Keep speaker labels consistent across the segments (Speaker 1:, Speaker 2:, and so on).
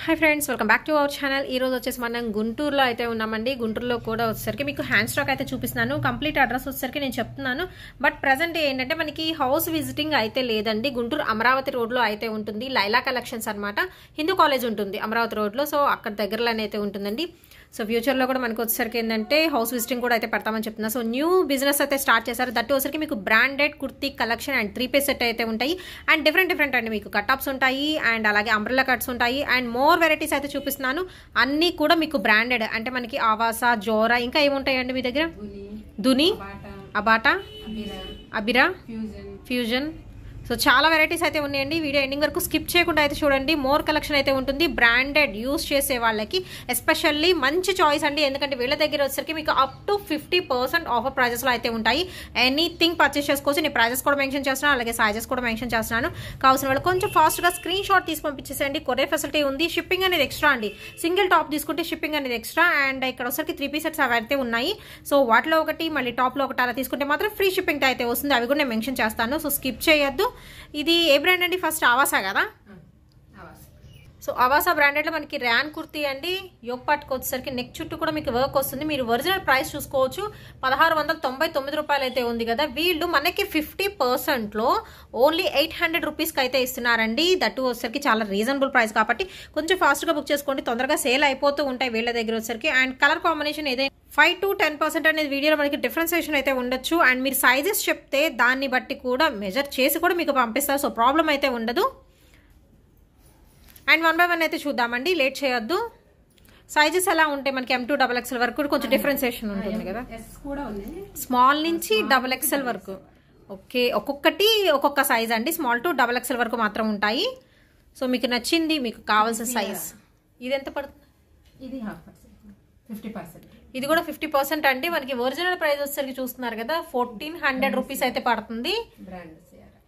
Speaker 1: Hi friends welcome back to our channel ఈ రోజు వచ్చేసి మనం గుంటూరులో అయితే ఉన్నామండి గుంటూరులో కూడా వచ్చేసరికి మీకు హ్యాండ్ స్టాక్ అయితే చూపిస్తున్నాను కంప్లీట్ అడ్రస్ వచ్చేసరికి నేను చెప్తున్నాను బట్ ప్రజెంట్ ఏంటంటే మనకి హౌస్ విజిటింగ్ అయితే లేదండి గుంటూరు అమరావతి రోడ్లో అయితే ఉంటుంది లైలా కలెక్షన్స్ అన్నమాట హిందూ కాలేజ్ ఉంటుంది అమరావతి రోడ్లో సో అక్కడ దగ్గరలోనే అయితే ఉంటుందండి సో ఫ్యూచర్లో కూడా మనకు వచ్చేసరికి ఏంటంటే హౌస్ విజిటింగ్ కూడా అయితే పెడతామని చెప్తున్నా సో న్యూ బిజినెస్ అయితే స్టార్ట్ చేశారు దట్టు వచ్చేసరికి మీకు branded kurti collection and three piece set అయితే ఉంటాయి అండ్ డిఫరెంట్ డిఫరెంట్ అండి మీకు కటాప్స్ ఉంటాయి అండ్ అలాగే అంబ్రెల్లా కట్స్ ఉంటాయి అండ్ మోర్ వెరైటీస్ అయితే చూపిస్తున్నాను అన్నీ కూడా మీకు బ్రాండెడ్ అంటే మనకి ఆవాస జోరా ఇంకా ఏముంటాయండి మీ దగ్గర దుని అబాటా అబిరా ఫ్యూజన్ సో చాలా వెరైటీస్ అయితే ఉన్నాయండి వీడియో ఎండింగ్ వరకు స్కిప్ చేయకుండా అయితే చూడండి మోర్ కలెక్షన్ అయితే ఉంటుంది బ్రాండెడ్ యూస్ చేసే వాళ్ళకి ఎస్పెషల్లీ మంచి చాయిస్ అండి ఎందుకంటే వీళ్ళ దగ్గర వచ్చేసరికి మీకు up to fifty percent offer ప్రైజెస్లో అయితే ఉంటాయి ఎనీథింగ్ పర్చేస్ చేసుకోవచ్చు నేను ప్రైజెస్ కూడా మెన్షన్ చేస్తున్నాను అలాగే సైజెస్ కూడా మెన్షన్ చేస్తున్నాను కావాల్సిన వాళ్ళు కొంచెం ఫాస్ట్గా స్క్రీన్ షాట్ తీసి పంపించేసేయండి కొరియర్ ఫెసిలిటీ ఉంది షిప్పింగ్ అనేది ఎక్స్ట్రా అండి సింగిల్ టాప్ తీసుకుంటే షిప్పింగ్ అనేది ఎక్స్ట్రా అండ్ ఇక్కడ వచ్చరికి త్రీ పీసెట్స్ అవి అయితే ఉన్నాయి సో వాటిలో ఒకటి మళ్ళీ టాప్లో ఒకటి అలా తీసుకుంటే మాత్రం ఫ్రీ షిప్పింగ్ అయితే వస్తుంది అవి కూడా నేను మెన్షన్ చేస్తాను సో స్కిప్ చేయొద్దు ఇది ఏ బ్రాండ్ అండి ఫస్ట్ ఆవాసా కదా సో అవాసా బ్రాండెడ్లో మనకి ర్యాన్ కుర్తీ అండి యోగ్ పాట్కి వచ్చేసరికి నెక్ చుట్టూ కూడా మీకు వర్క్ వస్తుంది మీరు ఒరిజినల్ ప్రైస్ చూసుకోవచ్చు పదహారు వందల తొంభై తొమ్మిది రూపాయలు అయితే ఉంది కదా వీళ్ళు మనకి ఫిఫ్టీ పర్సెంట్లో ఓన్లీ ఎయిట్ హండ్రెడ్ రూపీస్కి అయితే ఇస్తున్నారండి దట్టు వచ్చేసరికి చాలా రీజనబుల్ ప్రైస్ కాబట్టి కొంచెం ఫాస్ట్గా బుక్ చేసుకోండి తొందరగా సేల్ అయిపోతూ ఉంటాయి వీళ్ళ దగ్గర వచ్చేసరికి అండ్ కలర్ కాంబినేషన్ ఏదైనా ఫైవ్ టు టెన్ పర్సెంట్ అనేది వీడియోలో మనకి డిఫరెన్సియేషన్ అయితే ఉండొచ్చు అండ్ మీరు సైజెస్ చెప్తే దాన్ని బట్టి కూడా మెజర్ చేసి కూడా మీకు పంపిస్తారు సో ప్రాబ్లం అయితే ఉండదు అండ్ వన్ బై వన్ అయితే చూద్దామండి లేట్ చేయొద్దు సైజెస్ ఎలా ఉంటాయి మనకి ఎం టూ డబల్ ఎక్స్ఎల్ వరకు కూడా కొంచెం డిఫరెన్సియేషన్ ఉంటుంది కదా స్మాల్ నుంచి డబల్ ఎక్స్ఎల్ వరకు ఓకే ఒక్కొక్కటి ఒక్కొక్క సైజ్ అండి స్మాల్ టు డబల్ ఎక్స్ఎల్ వరకు మాత్రం ఉంటాయి సో మీకు నచ్చింది మీకు కావాల్సిన సైజ్ ఇది ఎంత పడుతుంది
Speaker 2: ఇది హాఫ్ పర్సెంట్ ఫిఫ్టీ పర్సెంట్
Speaker 1: ఇది కూడా ఫిఫ్టీ పర్సెంట్ అండి మనకి ఒరిజినల్ ప్రైస్ వచ్చేసరికి చూస్తున్నారు కదా ఫోర్టీన్ హండ్రెడ్ రూపీస్ అయితే పడుతుంది
Speaker 2: brand CR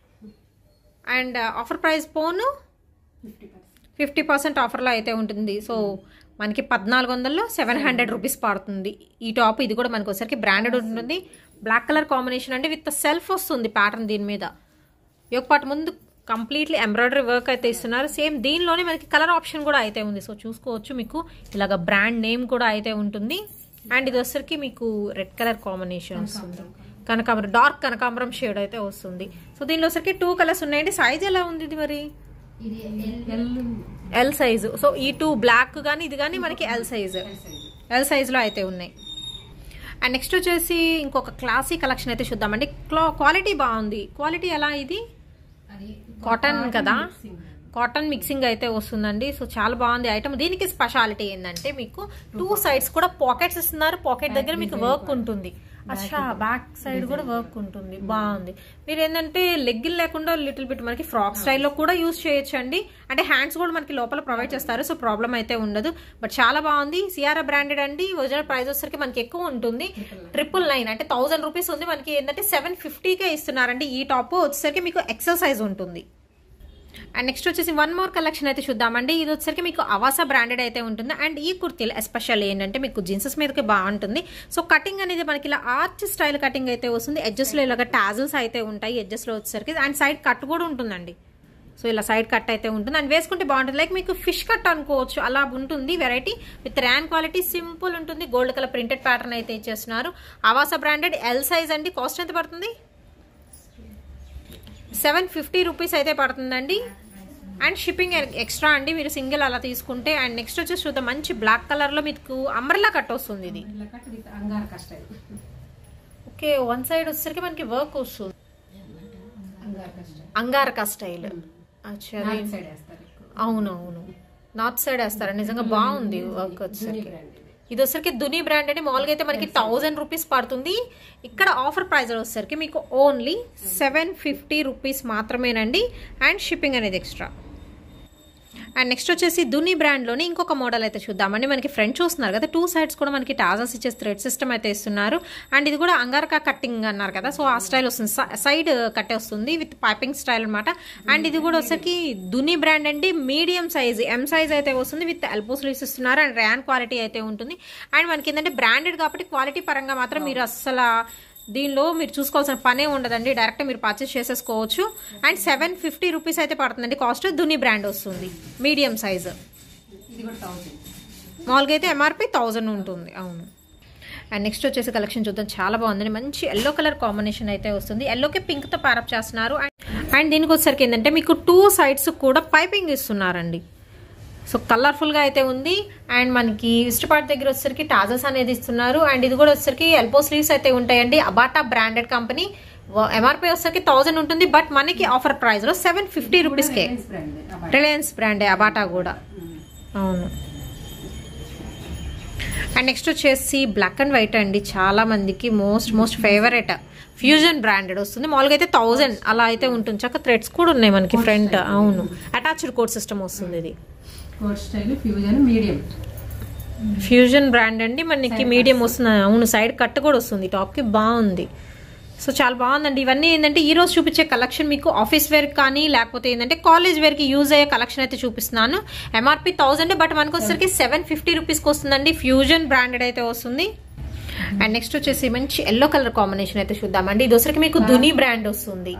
Speaker 1: and offer price పోను
Speaker 2: ఫిఫ్టీ పర్సెంట్
Speaker 1: ఫిఫ్టీ పర్సెంట్ ఆఫర్లో అయితే ఉంటుంది సో మనకి పద్నాలుగు వందల్లో సెవెన్ హండ్రెడ్ రూపీస్ పడుతుంది ఈ టాప్ ఇది కూడా మనకి వచ్చరికి బ్రాండెడ్ ఉంటుంది బ్లాక్ కలర్ కాంబినేషన్ అండి విత్ సెల్ఫ్ వస్తుంది ప్యాటర్న్ దీని మీద ఒక పాటు ముందు కంప్లీట్లీ ఎంబ్రాయిడరీ వర్క్ అయితే ఇస్తున్నారు సేమ్ దీనిలోనే మనకి కలర్ ఆప్షన్ కూడా అయితే ఉంది సో చూసుకోవచ్చు మీకు ఇలాగ బ్రాండ్ నేమ్ కూడా అయితే ఉంటుంది అండ్ ఇది వచ్చరికి మీకు రెడ్ కలర్ కాంబినేషన్ వస్తుంది కనకాంబరం డార్క్ కనకాంబరం షేడ్ అయితే వస్తుంది సో దీనిలో వచ్చరికి టూ కలర్స్ ఉన్నాయండి సైజ్ ఎలా ఉంది ఇది మరి
Speaker 2: ఇది ఎల్
Speaker 1: ఎల్ సైజు సో ఈ టూ బ్లాక్ కానీ ఇది కానీ మనకి ఎల్ సైజు ఎల్ సైజులో అయితే ఉన్నాయి అండ్ నెక్స్ట్ వచ్చేసి ఇంకొక క్లాసీ కలెక్షన్ అయితే చూద్దామండి క్లా క్వాలిటీ బాగుంది క్వాలిటీ ఎలా ఇది
Speaker 2: అది
Speaker 1: కాటన్ కదా కాటన్ మిక్సింగ్ అయితే వస్తుందండి సో చాలా బాగుంది ఐటమ్ దీనికి స్పెషాలిటీ ఏంటంటే మీకు టూ సైడ్స్ కూడా పాకెట్స్ ఇస్తున్నారు పాకెట్ దగ్గర మీకు వర్క్ ఉంటుంది అచ్చా బ్యాక్ సైడ్ కూడా వర్క్ ఉంటుంది బాగుంది మీరు ఏంటంటే లెగ్గిల్ లేకుండా లిటిల్ బిట్ మనకి ఫ్రాక్ స్టైల్లో కూడా యూస్ చేయొచ్చు అండి అంటే హ్యాండ్స్ కూడా మనకి లోపల ప్రొవైడ్ చేస్తారు సో ప్రాబ్లం అయితే ఉండదు బట్ చాలా బాగుంది సిఆర్ఆ బ్రాండెడ్ అండి ఒరిజినల్ ప్రైస్ వచ్చేసరికి మనకి ఎక్కువ ఉంటుంది ట్రిపుల్ నైన్ అంటే థౌసండ్ రూపీస్ ఉంది మనకి ఏంటంటే సెవెన్ ఫిఫ్టీకే ఇస్తున్నారండి ఈ టాప్ వచ్చేసరికి మీకు ఎక్సర్సైజ్ ఉంటుంది అండ్ నెక్స్ట్ వచ్చేసి వన్ మోర్ కలెక్షన్ అయితే చూద్దామండి ఇది వచ్చేసరికి మీకు అవాసా బ్రాండెడ్ అయితే ఉంటుంది అండ్ ఈ కుర్తీలు ఎస్పెషల్ ఏంటంటే మీకు జీన్సెస్ మీదకి బాగుంటుంది సో కటింగ్ అనేది మనకి ఇలా ఆర్చ్ స్టైల్ కటింగ్ అయితే వస్తుంది ఎడ్జెస్లో ఇలాగ టాజిల్స్ అయితే ఉంటాయి ఎడ్జెస్లో వచ్చేసరికి అండ్ సైడ్ కట్ కూడా ఉంటుందండి సో ఇలా సైడ్ కట్ అయితే ఉంటుంది అండ్ వేసుకుంటే బాగుంటుంది లైక్ మీకు ఫిష్ కట్ అనుకోవచ్చు అలా ఉంటుంది variety with rayon quality simple ఉంటుంది గోల్డ్ కలర్ ప్రింటెడ్ ప్యాటర్న్ అయితే ఇచ్చేస్తున్నారు అవాసా బ్రాండెడ్ ఎల్ సైజ్ అండి కాస్ట్ ఎంత పడుతుంది సెవెన్ ఫిఫ్టీ రూపీస్ అయితే పడుతుందండి అండ్ షిప్పింగ్ ఎక్స్ట్రా అండి మీరు సింగిల్ అలా తీసుకుంటే అండ్ నెక్స్ట్ వచ్చేసి చూద్దాం మంచి బ్లాక్ కలర్లో మీకు అంబ్రెల్లా కట్ వస్తుంది ఇది
Speaker 2: ఇలా కట్ విత్ అంగార్ కస్టైల్
Speaker 1: ఓకే వన్ సైడ్ వచ్చేసరికి మనకి వర్క్ వస్తుంది
Speaker 2: అంగార్ కస్టైల్
Speaker 1: అంగారక స్టైల్ అచ్చా
Speaker 2: నార్త్ సైడ్ వేస్తారు ఎక్కువ
Speaker 1: అవునవును నార్త్ సైడ్ వేస్తారా నిజంగా బాగుంది వర్క్ వచ్చేసరికి
Speaker 2: బ్రాండ్ ఇది
Speaker 1: ఇది వచ్చరికి దుని బ్రాండ్ అంటే మామూలుగా అయితే మనకి థౌజండ్ రూపీస్ పడుతుంది ఇక్కడ ఆఫర్ ప్రైస్ వచ్చేసరికి మీకు ఓన్లీ సెవెన్ ఫిఫ్టీ రూపీస్ మాత్రమేనండి అండ్ షిప్పింగ్ అనేది ఎక్స్ట్రా అండ్ నెక్స్ట్ వచ్చేసి దుని బ్రాండ్లోని ఇంకొక మోడల్ అయితే చూద్దామండి మనకి ఫ్రంట్ చూస్తున్నారు కదా టూ సైడ్స్ కూడా మనకి టాజాస్ ఇచ్చే థ్రెడ్ సిస్టమ్ అయితే ఇస్తున్నారు అండ్ ఇది కూడా అంగారకా కట్టింగ్ అన్నారు కదా సో ఆ స్టైల్ వస్తుంది సైడ్ కట్టే వస్తుంది విత్ పైపింగ్ స్టైల్ అనమాట అండ్ ఇది కూడా వచ్చరికి దుని బ్రాండ్ అండి మీడియం సైజ్ ఎం సైజ్ అయితే వస్తుంది విత్ ఎల్బో స్లీవ్స్ ఇస్తున్నారు అండ్ ర్యాన్ క్వాలిటీ అయితే ఉంటుంది అండ్ మనకి ఏంటంటే బ్రాండెడ్ కాబట్టి క్వాలిటీ పరంగా మాత్రం మీరు అస్సలు దీనిలో మీరు చూసుకోవాల్సిన పనే ఉండదండి డైరెక్ట్ మీరు పర్చేస్ చేసేసుకోవచ్చు అండ్ సెవెన్ ఫిఫ్టీ రూపీస్ అయితే పడుతుందండి కాస్ట్ దుని బ్రాండ్ వస్తుంది మీడియం సైజ్
Speaker 2: ఇది కూడా థౌసండ్
Speaker 1: మామూలుగా అయితే ఎంఆర్పి థౌజండ్ ఉంటుంది అవును అండ్ నెక్స్ట్ వచ్చేసి కలెక్షన్ చూద్దాం చాలా బాగుందండి మంచి ఎల్లో కలర్ కాంబినేషన్ అయితే వస్తుంది ఎల్లోకి పింక్తో ప్యారప్ చేస్తున్నారు అండ్ అండ్ దీనికి వచ్చేసరికి ఏంటంటే మీకు టూ సైడ్స్ కూడా పైపింగ్ ఇస్తున్నారండి సో కలర్ఫుల్గా అయితే ఉంది అండ్ మనకి ఇష్టపాటి దగ్గర వచ్చేసరికి టాజల్స్ అనేది ఇస్తున్నారు అండ్ ఇది కూడా వచ్చేసరికి ఎల్బో స్లీవ్స్ అయితే ఉంటాయండి అబాటా బ్రాండెడ్ కంపెనీ ఎంఆర్పి వచ్చేసరికి థౌజండ్ ఉంటుంది బట్ మనకి ఆఫర్ ప్రైస్లో సెవెన్ ఫిఫ్టీ రూపీస్కే
Speaker 2: బ్రాండ్
Speaker 1: రిలయన్స్ బ్రాండే అబాటా కూడా అవును అండ్ నెక్స్ట్ వచ్చేసి బ్లాక్ అండ్ వైట్ అండి చాలా మందికి most most favourite fusion branded వస్తుంది మామూలుగా అయితే థౌజండ్ అలా అయితే ఉంటుంది చక్క థ్రెడ్స్ కూడా ఉన్నాయి మనకి ఫ్రంట్ అవును అటాచ్డ్ కోడ్ సిస్టమ్ వస్తుంది ఇది
Speaker 2: coat style fusion medium
Speaker 1: fusion brand అండి మనకి మీడియం వస్తుంది అవును సైడ్ కట్ కూడా వస్తుంది టాప్కి బాగుంది సో చాలా బాగుందండి ఇవన్నీ ఏంటంటే ఈ రోజు చూపించే కలెక్షన్ మీకు ఆఫీస్ వేర్ కానీ లేకపోతే ఏంటంటే కాలేజ్ వేర్కి యూజ్ అయ్యే కలెక్షన్ అయితే చూపిస్తున్నాను ఎంఆర్పి థౌసండ్ బట్ మనకు వచ్చేసరికి సెవెన్ ఫిఫ్టీ రూపీస్కి వస్తుందండి ఫ్యూజన్ బ్రాండెడ్ అయితే వస్తుంది అండ్ నెక్స్ట్ వచ్చేసి మంచి ఎల్లో కలర్ కాంబినేషన్ అయితే చూద్దామండి ఇది వచ్చరికి మీకు దుని బ్రాండ్ వస్తుంది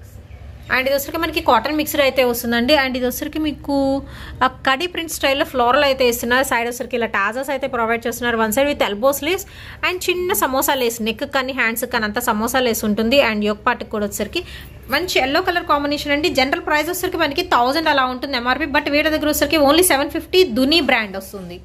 Speaker 1: అండ్ ఇది వచ్చరికి మనకి కాటన్ మిక్స్డ్ అయితే వస్తుందండి అండ్ ఇది వచ్చరికి మీకు ఆ కడి ప్రింట్ స్టైల్లో ఫ్లోరల్ అయితే ఇస్తున్నారు సైడ్ వచ్చరికి ఇలా టాజాస్ అయితే ప్రొవైడ్ చేస్తున్నారు one side with elbow sleeves and చిన్న సమోసా లేస్ నెక్ కానీ హ్యాండ్స్ కానీ అంతా సమోసా లేస్ ఉంటుంది అండ్ యోగ్ పార్ట్కి కూడా వచ్చరికి మంచి ఎల్లో కలర్ కాంబినేషన్ అండి జనరల్ ప్రైస్ వచ్చరికి మనకి థౌసండ్ అలా ఉంటుంది ఎంఆర్పి బట్ వీటి దగ్గర వచ్చరికి ఓన్లీ సెవెన్ ఫిఫ్టీ దుని బ్రాండ్ వస్తుంది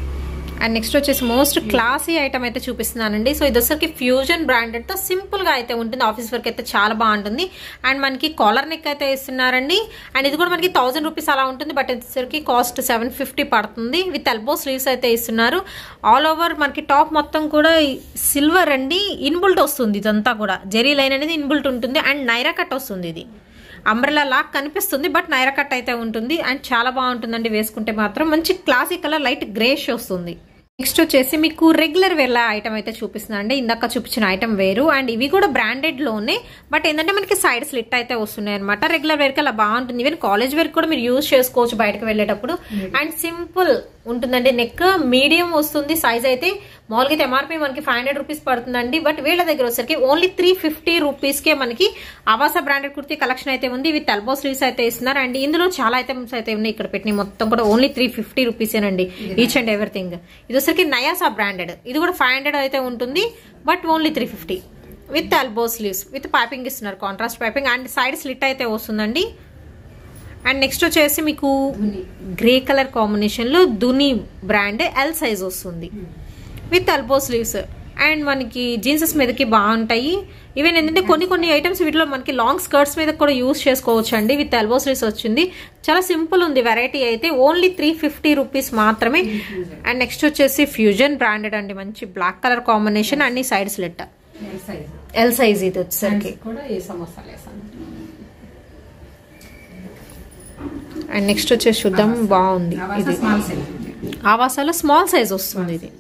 Speaker 1: అండ్ నెక్స్ట్ వచ్చేసి మోస్ట్ క్లాసీ ఐటమ్ అయితే చూపిస్తున్నానండి సో ఇది వచ్చరికి ఫ్యూజన్ బ్రాండెడ్ తో సింపుల్ గా అయితే ఉంటుంది ఆఫీస్ వర్క్ అయితే చాలా బాగుంటుంది అండ్ మనకి కాలర్ నెక్ అయితే ఇస్తున్నారండి అండ్ ఇది కూడా మనకి థౌసండ్ రూపీస్ అలా ఉంటుంది బట్ వచ్చేసరికి కాస్ట్ సెవెన్ ఫిఫ్టీ పడుతుంది విత్ ఎల్బో స్లీవ్స్ అయితే ఇస్తున్నారు ఆల్ ఓవర్ మనకి టాప్ మొత్తం కూడా సిల్వర్ అండి ఇన్బుల్ట్ వస్తుంది ఇదంతా కూడా జెరీ లైన్ అనేది ఇన్బుల్ట్ ఉంటుంది అండ్ నైరా కట్ వస్తుంది ఇది అంబ్రెలా లాక్ కనిపిస్తుంది బట్ నైరా కట్ అయితే ఉంటుంది అండ్ చాలా బాగుంటుందండి వేసుకుంటే మాత్రం మంచి క్లాసిక్ కలర్ లైట్ గ్రేష్ వస్తుంది నెక్స్ట్ వచ్చేసి మీకు రెగ్యులర్ వేర్ ఐటమ్ అయితే చూపిస్తున్నా అండి ఇందాక చూపించిన ఐటమ్ వేరు అండ్ ఇవి కూడా బ్రాండెడ్ లోనే బట్ ఏంటంటే మనకి సైడ్ స్లిట్ అయితే వస్తున్నాయి అనమాట రెగ్యులర్ వేర్ కి అలా బాగుంటుంది ఈవెన్ కాలేజ్ వేర్ కూడా మీరు యూజ్ చేసుకోవచ్చు బయటకు వెళ్ళేటప్పుడు అండ్ సింపుల్ ఉంటుందండి నెక్ మీడియం వస్తుంది సైజ్ అయితే మామూలుగా అయితే ఎంఆర్పి మనకి ఫైవ్ హండ్రెడ్ రూపీస్ పడుతుందండి బట్ వీళ్ళ దగ్గర వచ్చేసరికి ఓన్లీ త్రీ ఫిఫ్టీ రూపీస్కే మనకి ఆవాస బ్రాండెడ్ కుర్తీ కలెక్షన్ అయితే ఉంది విత్ ఎల్బో స్లీవ్స్ అయితే ఇస్తున్నారు అండ్ ఇందులో చాలా ఐటమ్స్ అయితే ఉన్నాయి ఇక్కడ పెట్టిన మొత్తం కూడా ఓన్లీ త్రీ ఫిఫ్టీ రూపీసేనండి ఈచ్ అండ్ ఎవ్రీథింగ్ ఇది వచ్చరికి నయాసా బ్రాండెడ్ ఇది కూడా ఫైవ్ హండ్రెడ్ అయితే ఉంటుంది but only three fifty with elbow sleeves with piping ఇస్తున్నారు contrast piping and side slit అయితే వస్తుందండి అండ్ నెక్స్ట్ వచ్చేసి మీకు గ్రే కలర్ కాంబినేషన్లో దుని బ్రాండ్ ఎల్ సైజ్ వస్తుంది విత్ ఎల్బో స్లీవ్స్ అండ్ మనకి జీన్సెస్ మీదకి బాగుంటాయి ఈవెన్ ఏంటంటే కొన్ని కొన్ని ఐటమ్స్ వీటిలో మనకి లాంగ్ స్కర్ట్స్ మీద కూడా యూస్ చేసుకోవచ్చు అండి విత్ ఎల్బో స్లీవ్స్ వచ్చింది చాలా సింపుల్ ఉంది వెరైటీ అయితే ఓన్లీ త్రీ ఫిఫ్టీ రూపీస్ మాత్రమే అండ్ నెక్స్ట్ వచ్చేసి ఫ్యూజన్ బ్రాండెడ్ అండి మంచి బ్లాక్ కలర్ కాంబినేషన్ అన్ని side slit
Speaker 2: size
Speaker 1: L size ఇది వచ్చేసరికి
Speaker 2: కూడా ఈ సమోసాలు వేసాను
Speaker 1: అండ్ నెక్స్ట్ వచ్చేసి చూద్దాం బాగుంది ఇది
Speaker 2: స్మాల్ సైజ్
Speaker 1: ఆవాసాలో స్మాల్ సైజ్ వస్తుంది ఇది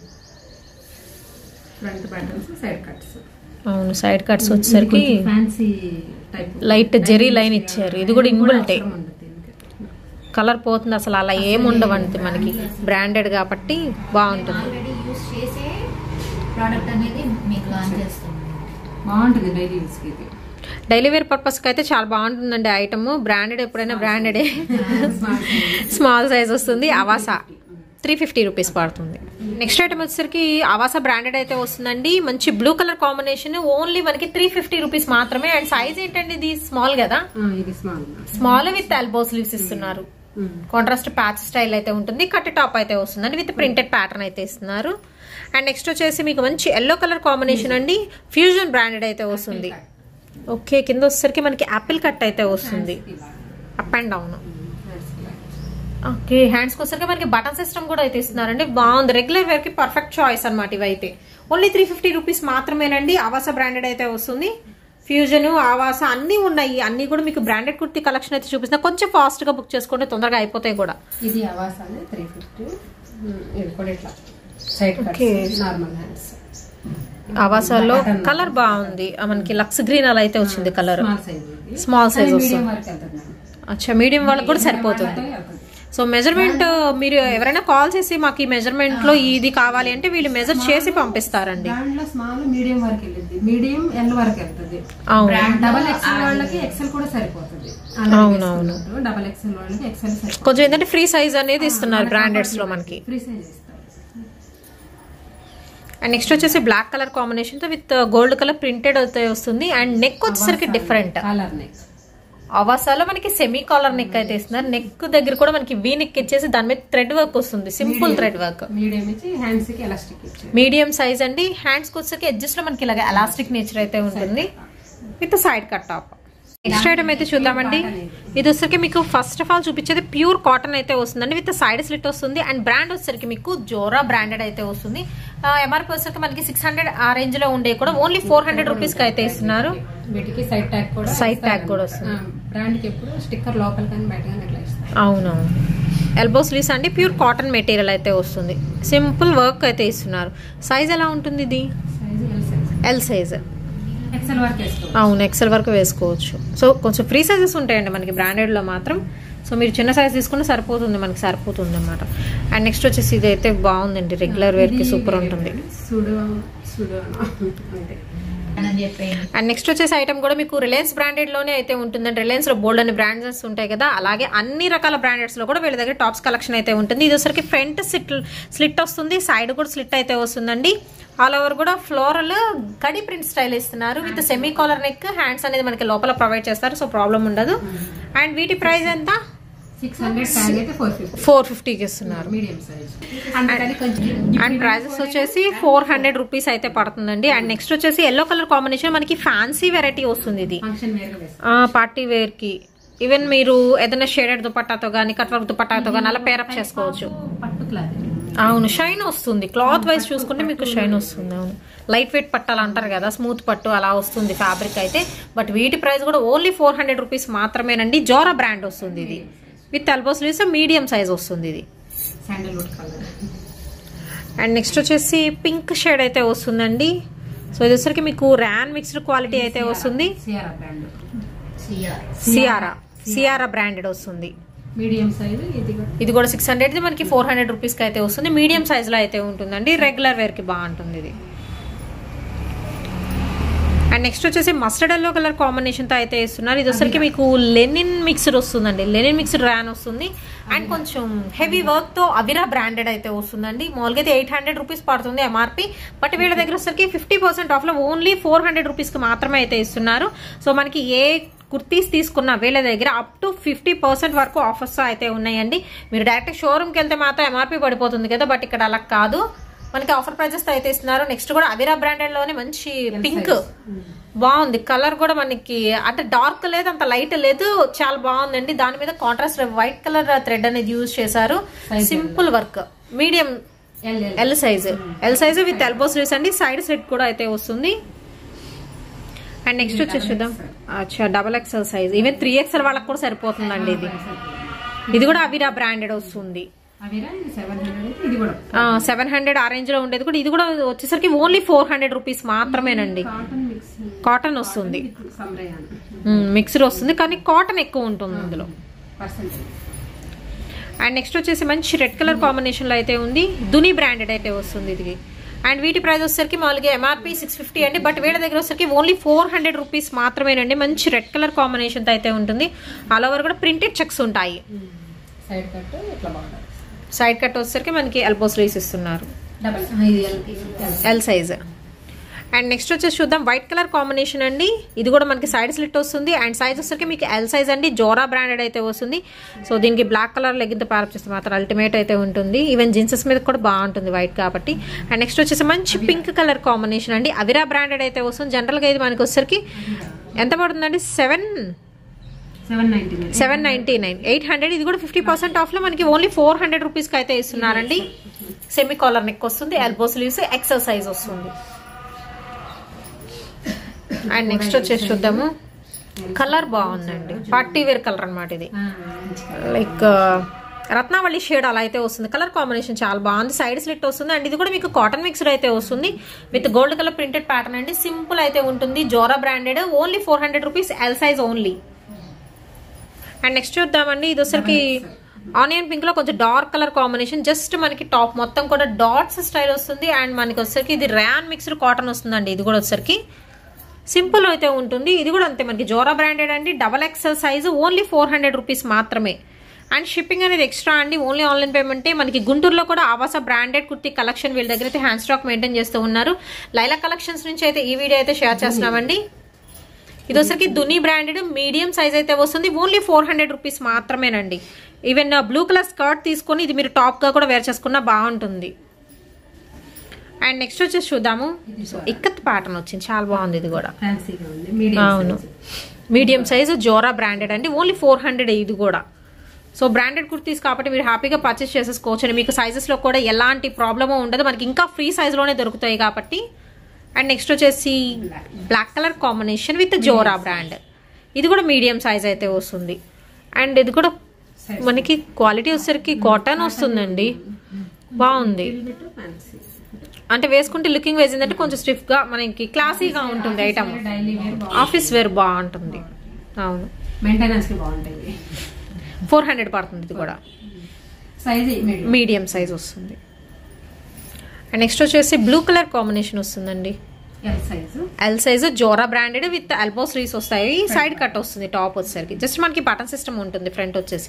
Speaker 2: ఫ్రంట్ బటన్స్ సైడ్ కట్స్
Speaker 1: అవును సైడ్ కట్స్ వచ్చేసరికి
Speaker 2: fancy type
Speaker 1: light zari line ఇచ్చారు ఇది కూడా ఇంబుల్టే కలర్ పోతుంది అసలు అలా ఏం ఉండవండి మనకి బ్రాండెడ్ కాబట్టి బాగుంటుంది
Speaker 3: ఆల్రెడీ యూస్ చేసే ప్రోడక్ట్ అనేది మీకు లాంచ్ చేస్తున్నాం
Speaker 2: బాగుంటుంది డైలీ యూస్ కి ఇది
Speaker 1: డైలీ వేర్ పర్పస్కి అయితే చాలా బాగుంటుందండి ఐటమ్ బ్రాండెడ్ ఎప్పుడైనా బ్రాండెడే
Speaker 2: స్మాల్ సైజ్
Speaker 1: స్మాల్ సైజ్ వస్తుంది అవాసా త్రీ ఫిఫ్టీ రూపీస్ పడుతుంది నెక్స్ట్ ఐటమ్ వచ్చేసరికి అవాసా బ్రాండెడ్ అయితే వస్తుందండి మంచి బ్లూ కలర్ కాంబినేషన్ ఓన్లీ మనకి త్రీ ఫిఫ్టీ రూపీస్ మాత్రమే అండ్ సైజ్ ఏంటండి ఇది స్మాల్ కదా
Speaker 2: ఇది small
Speaker 1: small with elbow sleeves ఇస్తున్నారు కాంట్రాస్ట్ ప్యాచ్ స్టైల్ అయితే ఉంటుంది కట్ టాప్ అయితే వస్తుందండి విత్ ప్రింటెడ్ ప్యాటర్న్ అయితే ఇస్తున్నారు అండ్ నెక్స్ట్ వచ్చేసి మీకు మంచి ఎల్లో కలర్ కాంబినేషన్ అండి ఫ్యూజన్ బ్రాండెడ్ అయితే వస్తుంది ఓకే కింద వచ్చేసరికి మనకి యాపిల్ కట్ అయితే వస్తుంది up and down okay hands వచ్చేసరికి మనకి బటన్ సిస్టమ్ కూడా అయితే ఇస్తున్నారండి బాగుంది రెగ్యులర్ వేర్ కి పర్ఫెక్ట్ చాయిస్ అనమాట ఇవైతే ఓన్లీ త్రీ ఫిఫ్టీ రూపీస్ మాత్రమేనండి ఆవాస బ్రాండెడ్ అయితే వస్తుంది ఫ్యూజన్ ఆవాస అన్ని ఉన్నాయి అన్ని కూడా మీకు బ్రాండెడ్ కుర్తీ కలెక్షన్ అయితే చూపిస్తున్నా కొంచెం ఫాస్ట్ గా బుక్ చేసుకుంటే తొందరగా అయిపోతాయి కూడా
Speaker 2: ఇది అవాస్ అనేది త్రీ ఫిఫ్టీ ఇది కూడా ఇట్లా side
Speaker 1: Okay.
Speaker 2: Cuts normal hands
Speaker 1: ఆవాసాల్లో కలర్ బాగుంది ఆ మనకి లక్స్ గ్రీన్ అలా అయితే వచ్చింది కలర్
Speaker 2: స్మాల్ సైజ్ ఇది
Speaker 1: స్మాల్ సైజ్
Speaker 2: మీడియం
Speaker 1: వస్తుంది
Speaker 2: వరకు వెళ్తుంది
Speaker 1: అచ్చా మీడియం వాళ్ళకి కూడా సరిపోతుంది సో మెజర్మెంట్ మీరు ఎవరైనా కాల్ చేసి మాకు ఈ మెజర్మెంట్ లో ఇది కావాలి అంటే వీళ్ళు మెజర్ చేసి పంపిస్తారండి
Speaker 2: దాంట్లో స్మాల్ మీడియం వరకు వెళ్ళింది మీడియం ఎల్ వరకు వెళ్తుంది
Speaker 1: అవును
Speaker 2: డబల్ ఎక్సెల్ వాళ్ళకి ఎక్సెల్ కూడా సరిపోతుంది
Speaker 1: అవునవును.
Speaker 2: డబల్ ఎక్స్ఎల్ వాళ్ళకి ఎక్స్ఎల్ సైజ్
Speaker 1: కొంచెం ఏంటంటే ఫ్రీ సైజ్ అనేది ఇస్తున్నారు బ్రాండెడ్స్ లో మనకి
Speaker 2: ఫ్రీ సైజ్ ఇస్తారు
Speaker 1: అండ్ నెక్స్ట్ వచ్చేసి బ్లాక్ కలర్ కాంబినేషన్ తో విత్ గోల్డ్ కలర్ ప్రింటెడ్ అయితే వస్తుంది అండ్ నెక్ వచ్చేసరికి డిఫరెంట్
Speaker 2: కాలర్ నెక్
Speaker 1: అవాసాలో మనకి సెమీ కాలర్ నెక్ అయితే ఇస్తున్నారు నెక్ దగ్గర కూడా మనకి వీ నెక్ ఇచ్చేసి దాని మీద థ్రెడ్ వర్క్ వస్తుంది సింపుల్ థ్రెడ్ వర్క్
Speaker 2: మీడియం ఇచ్చి హ్యాండ్స్ కి ఎలాస్టిక్ ఇచ్చారు
Speaker 1: మీడియం సైజ్ అండి హ్యాండ్స్ కి వచ్చేసరికి ఎడ్జెస్ లో మనకి ఇలాగ ఎలాస్టిక్ నేచర్ అయితే ఉంటుంది with side cut top next item అయితే చూద్దామండి ఇది వచ్చరికి మీకు ఫస్ట్ ఆఫ్ ఆల్ చూపించేది ప్యూర్ కాటన్ అయితే వస్తుందండి విత్ సైడ్ స్లిట్ వస్తుంది అండ్ బ్రాండ్ వచ్చరికి మీకు జోరా బ్రాండెడ్ అయితే వస్తుంది ఎంఆర్పి వచ్చరికి మనకి సిక్స్ హండ్రెడ్ ఆ రేంజ్ లో ఉండే కూడా ఓన్లీ ఫోర్ హండ్రెడ్ రూపీస్ కి అయితే ఇస్తున్నారు
Speaker 2: వీటికి సైడ్ ట్యాగ్ కూడా
Speaker 1: Side tag కూడా వస్తుంది.
Speaker 2: బ్రాండ్ కి ఎప్పుడు స్టిక్కర్ లోపల కానీ బయట కానీ ఇట్లా ఇస్తారు
Speaker 1: అవునవును ఎల్బో స్లీవ్స్ అండి ప్యూర్ కాటన్ మెటీరియల్ అయితే వస్తుంది సింపుల్ వర్క్ అయితే ఇస్తున్నారు సైజ్ ఎలా ఉంటుంది ఇది
Speaker 2: size L size
Speaker 1: L size
Speaker 2: XL వరకు వేసుకోవాలి
Speaker 1: అవును ఎక్సెల్ వరకు వేసుకోవచ్చు సో కొంచెం ఫ్రీ సైజెస్ ఉంటాయండి మనకి బ్రాండెడ్లో మాత్రం సో మీరు చిన్న సైజ్ తీసుకుంటే సరిపోతుంది మనకి సరిపోతుంది అనమాట అండ్ నెక్స్ట్ వచ్చేసి ఇది అయితే బాగుందండి రెగ్యులర్ వేర్కి సూపర్ ఉంటుంది
Speaker 2: సుడో సుడో అంతే
Speaker 3: అని చెప్పేయండి
Speaker 1: అండ్ నెక్స్ట్ వచ్చేసి ఐటమ్ కూడా మీకు రిలయన్స్ బ్రాండెడ్ లోనే అయితే ఉంటుందండి రిలయన్స్ లో బోల్డ్ అని బ్రాండ్స్ ఉంటాయి కదా అలాగే అన్ని రకాల బ్రాండెడ్స్ లో కూడా వీళ్ళ దగ్గర టాప్స్ కలెక్షన్ అయితే ఉంటుంది ఇది వచ్చరికి ఫ్రంట్ సిట్ స్లిట్ వస్తుంది సైడ్ కూడా స్లిట్ అయితే వస్తుందండి ఆల్ ఓవర్ కూడా ఫ్లోరల్ కడి ప్రింట్ స్టైల్ ఇస్తున్నారు with semi collar neck hands అనేది మనకి లోపల ప్రొవైడ్ చేస్తారు సో ప్రాబ్లం ఉండదు అండ్ వీటి ప్రైస్ ఎంత
Speaker 2: సిక్స్ హండ్రెడ్ ట్యాగ్ అయితే ఫోర్ ఫిఫ్టీ
Speaker 1: ఫోర్ ఫిఫ్టీకి ఇస్తున్నారు
Speaker 2: మీడియం సైజ్ అందుకని కొంచెం
Speaker 1: అండ్ ప్రైజెస్ వచ్చేసి ఫోర్ హండ్రెడ్ రూపీస్ అయితే పడుతుందండి అండ్ నెక్స్ట్ వచ్చేసి ఎల్లో కలర్ కాంబినేషన్ మనకి ఫ్యాన్సీ వెరైటీ వస్తుంది ఇది
Speaker 2: ఫంక్షన్ వేర్ గా వేస్తారు
Speaker 1: పార్టీ వేర్ కి ఈవెన్ మీరు ఏదైనా షేడెడ్ దుపట్టాతో గానీ కట్ వర్క్ దుపట్టాతో గానీ అలా పేరప్ చేసుకోవచ్చు
Speaker 2: పట్టు క్లాత్
Speaker 1: అవును షైన్ వస్తుంది క్లాత్ వైజ్ చూసుకుంటే మీకు షైన్ వస్తుంది అవును లైట్ వెయిట్ పట్టాలు అంటారు కదా స్మూత్ పట్టు అలా వస్తుంది ఫ్యాబ్రిక్ అయితే బట్ వీటి ప్రైస్ కూడా ఓన్లీ ఫోర్ హండ్రెడ్ రూపీస్ మాత్రమేనండి జోరా బ్రాండ్ వస్తుంది ఇది with elbow sleeves medium size వస్తుంది ఇది
Speaker 2: శాండల్వుడ్ కలర్
Speaker 1: అండ్ నెక్స్ట్ వచ్చేసి పింక్ షేడ్ అయితే వస్తుందండి సో ఇది వచ్చరికి మీకు ర్యాన్ మిక్స్డ్ క్వాలిటీ అయితే వస్తుంది
Speaker 2: సిఆర్ బ్రాండ్
Speaker 3: సిఆర్
Speaker 1: సియారా సియారా బ్రాండెడ్ వస్తుంది
Speaker 2: మీడియం సైజ్ ఇది కూడా
Speaker 1: ఇది కూడా సిక్స్ హండ్రెడ్ మనకి ఫోర్ హండ్రెడ్ రూపీస్కి అయితే వస్తుంది మీడియం సైజులో అయితే ఉంటుందండి రెగ్యులర్ వేర్కి బాగుంటుంది ఇది అండ్ నెక్స్ట్ వచ్చేసి మస్టర్డ్ ఎల్లో కలర్ కాంబినేషన్తో అయితే ఇస్తున్నారు ఇది వచ్చరికి మీకు లెనిన్ మిక్స్డ్ వస్తుందండి లెనిన్ మిక్స్డ్ ర్యాన్ వస్తుంది అండ్ కొంచెం హెవీ వర్క్తో అవిరా బ్రాండెడ్ అయితే వస్తుందండి మామూలుగా అయితే ఎయిట్ హండ్రెడ్ రూపీస్ పడుతుంది ఎంఆర్పి బట్ వీళ్ళ దగ్గర వచ్చరికి ఫిఫ్టీ పర్సెంట్ ఆఫ్లో ఓన్లీ ఫోర్ హండ్రెడ్ రూపీస్కి మాత్రమే అయితే ఇస్తున్నారు సో మనకి ఏ కుర్తీస్ తీసుకున్న వీళ్ళ దగ్గర అప్ టు ఫిఫ్టీ పర్సెంట్ వరకు ఆఫర్స్ అయితే ఉన్నాయండి మీరు డైరెక్ట్ షోరూమ్కి వెళ్తే మాత్రం ఎంఆర్పి పడిపోతుంది కదా బట్ ఇక్కడ అలా కాదు మనకి ఆఫర్ ప్రైజెస్ అయితే ఇస్తున్నారు నెక్స్ట్ కూడా అవిరా బ్రాండెడ్ లోనే మంచి పింక్ బాగుంది కలర్ కూడా మనకి అంటే డార్క్ లేదు అంత లైట్ లేదు చాలా బాగుందండి దాని మీద కాంట్రాస్ట్ వైట్ కలర్ థ్రెడ్ అనేది యూజ్ చేశారు simple work medium
Speaker 2: L L
Speaker 1: L size L size with elbow sleeves అండి సైడ్ సెట్ కూడా అయితే వస్తుంది అండ్ నెక్స్ట్ వచ్చేసి చూద్దాం అచ్చా double XL size even three XL వాళ్ళకి కూడా సరిపోతుందండి ఇది ఇది కూడా అవిరా బ్రాండెడ్ వస్తుంది
Speaker 2: అవిరా ఇది సెవెన్ హండ్రెడ్ ఇది కూడా
Speaker 1: సెవెన్ హండ్రెడ్ ఆ రేంజ్ లో ఉండేది కూడా ఇది కూడా వచ్చేసరికి ఓన్లీ ఫోర్ హండ్రెడ్ రూపీస్ మాత్రమేనండి
Speaker 2: కాటన్ మిక్స్
Speaker 1: కాటన్ వస్తుంది
Speaker 2: సంబ్రయాన్
Speaker 1: మిక్స్డ్ వస్తుంది కానీ కాటన్ ఎక్కువ ఉంటుంది ఇందులో
Speaker 2: పర్సెంటేజ్
Speaker 1: అండ్ నెక్స్ట్ వచ్చేసి మంచి రెడ్ కలర్ కాంబినేషన్ లో అయితే ఉంది దుని బ్రాండెడ్ అయితే వస్తుంది ఇది అండ్ వీటి ప్రైస్ వచ్చేసరికి మామూలుగా ఎంఆర్పి సిక్స్ ఫిఫ్టీ అండి బట్ వీళ్ళ దగ్గర వచ్చేసరికి ఓన్లీ ఫోర్ హండ్రెడ్ రూపీస్ మాత్రమేనండి మంచి రెడ్ కలర్ కాంబినేషన్ తో అయితే ఉంటుంది ఆల్ ఓవర్ కూడా ప్రింటెడ్ చెక్స్ ఉంటాయి
Speaker 2: సైడ్ కట్ ఇట్లా బాగుంటుంది
Speaker 1: సైడ్ కట్ వచ్చేసరికి మనకి ఎల్బో స్లీవ్స్ ఇస్తున్నారు
Speaker 2: డబల్ ఇది L
Speaker 1: L size and next వచ్చేసి చూద్దాం వైట్ కలర్ కాంబినేషన్ అండి ఇది కూడా మనకి సైడ్ స్లిట్ వస్తుంది అండ్ సైజ్ వచ్చేసరికి మీకు ఎల్ సైజ్ అండి జోరా బ్రాండెడ్ అయితే వస్తుంది సో దీనికి బ్లాక్ కలర్ లెగ్గింత ప్యారప్ చేస్తే మాత్రం అల్టిమేట్ అయితే ఉంటుంది ఈవెన్ జీన్సెస్ మీద కూడా బాగుంటుంది వైట్ కాబట్టి అండ్ నెక్స్ట్ వచ్చేసి మంచి పింక్ కలర్ కాంబినేషన్ అండి అవిరా బ్రాండెడ్ అయితే వస్తుంది జనరల్గా ఇది మనకి వచ్చేసరికి ఎంత పడుతుందండి seven
Speaker 2: seven ninety nine
Speaker 1: seven ninety nine eight hundred ఇది కూడా ఫిఫ్టీ పర్సెంట్ ఆఫ్లో మనకి ఓన్లీ ఫోర్ హండ్రెడ్ రూపీస్కి అయితే ఇస్తున్నారండి సెమీ కాలర్ నెక్ వస్తుంది ఎల్బో స్లీవ్స్ ఎక్సెల్ సైజ్ వస్తుంది అండ్ నెక్స్ట్ వచ్చేసి చూద్దాము కలర్ బాగుందండి పార్టీ వేర్ కలర్ అన్నమాట ఇది లైక్ రత్నావళి షేడ్ అలా అయితే వస్తుంది కలర్ కాంబినేషన్ చాలా బాగుంది సైడ్ స్లిట్ వస్తుంది అండ్ ఇది కూడా మీకు కాటన్ మిక్స్డ్ అయితే వస్తుంది with gold colour printed pattern అండి సింపుల్ అయితే ఉంటుంది జోరా branded only four hundred rupees L size only and next చూద్దామండి ఇది వచ్చరికి ఆనియన్ పింక్ లో కొంచెం డార్క్ కలర్ కాంబినేషన్ జస్ట్ మనకి టాప్ మొత్తం కూడా డాట్స్ స్టైల్ వస్తుంది అండ్ మనకి వచ్చరికి ఇది ర్యాన్ మిక్స్డ్ కాటన్ వస్తుందండి ఇది కూడా వచ్చరికి సింపుల్ అయితే ఉంటుంది ఇది కూడా అంతే మనకి జోరా బ్రాండెడ్ అండి double XL size only four hundred rupees మాత్రమే అండ్ షిప్పింగ్ అనేది ఎక్స్ట్రా అండి ఓన్లీ ఆన్లైన్ పేమెంటే మనకి గుంటూరులో కూడా ఆవాస బ్రాండెడ్ కుర్తీ కలెక్షన్ వీళ్ళ దగ్గర అయితే హ్యాండ్ స్టాక్ మెయింటైన్ చేస్తూ ఉన్నారు లైలా కలెక్షన్స్ నుంచి అయితే ఈ వీడియో అయితే షేర్ చేస్తున్నామండి ఇది వచ్చరికి దుని బ్రాండెడ్ మీడియం సైజ్ అయితే వస్తుంది ఓన్లీ ఫోర్ హండ్రెడ్ రూపీస్ మాత్రమేనండి ఈవెన్ బ్లూ కలర్ స్కర్ట్ తీసుకొని ఇది మీరు టాప్ గా కూడా వేర్ చేసుకున్నా బాగుంటుంది అండ్ నెక్స్ట్ వచ్చేసి చూద్దాము సో ఇక్కత్ ప్యాటర్న్ వచ్చింది చాలా బాగుంది ఇది కూడా
Speaker 2: ఫ్యాన్సీగా ఉంది మీడియం
Speaker 1: అవును మీడియం సైజ్ జోరా బ్రాండెడ్ అండి ఓన్లీ ఫోర్ హండ్రెడ్ ఇది కూడా సో బ్రాండెడ్ కుర్తీస్ కాబట్టి మీరు హ్యాపీగా పర్చేస్ చేసేసుకోవచ్చు అండి మీకు sizes లో కూడా ఎలాంటి ప్రాబ్లమో ఉండదు మనకి ఇంకా ఫ్రీ లోనే దొరుకుతాయి కాబట్టి అండ్ నెక్స్ట్ వచ్చేసి బ్లాక్ కలర్ కాంబినేషన్ విత్ జోరా బ్రాండ్ ఇది కూడా మీడియం సైజ్ అయితే వస్తుంది అండ్ ఇది కూడా మనకి క్వాలిటీ వచ్చేసరికి కాటన్ వస్తుందండి బాగుంది
Speaker 2: ఫ్యాన్సీ
Speaker 1: అంటే వేసుకుంటే లుకింగ్ వైజ్ ఏంటంటే కొంచెం స్టిఫ్ గా మనకి క్లాసీగా ఉంటుంది item
Speaker 2: daily wear
Speaker 1: office wear బాగుంటుంది అవును
Speaker 2: మెయింటెనెన్స్ కి బాగుంటాయి
Speaker 1: ఫోర్ హండ్రెడ్ పడుతుంది ఇది కూడా
Speaker 2: సైజ్ మీడియం
Speaker 1: మీడియం సైజ్ వస్తుంది అండ్ నెక్స్ట్ వచ్చేసి బ్లూ కలర్ కాంబినేషన్ వస్తుందండి
Speaker 2: ఎల్ సైజు
Speaker 1: ఎల్ సైజ్ జోరా బ్రాండెడ్ విత్ ఎల్బో స్లీవ్స్ వస్తాయి సైడ్ కట్ వస్తుంది టాప్ వచ్చేసరికి జస్ట్ మనకి బటన్ సిస్టమ్ ఉంటుంది ఫ్రంట్ వచ్చేసి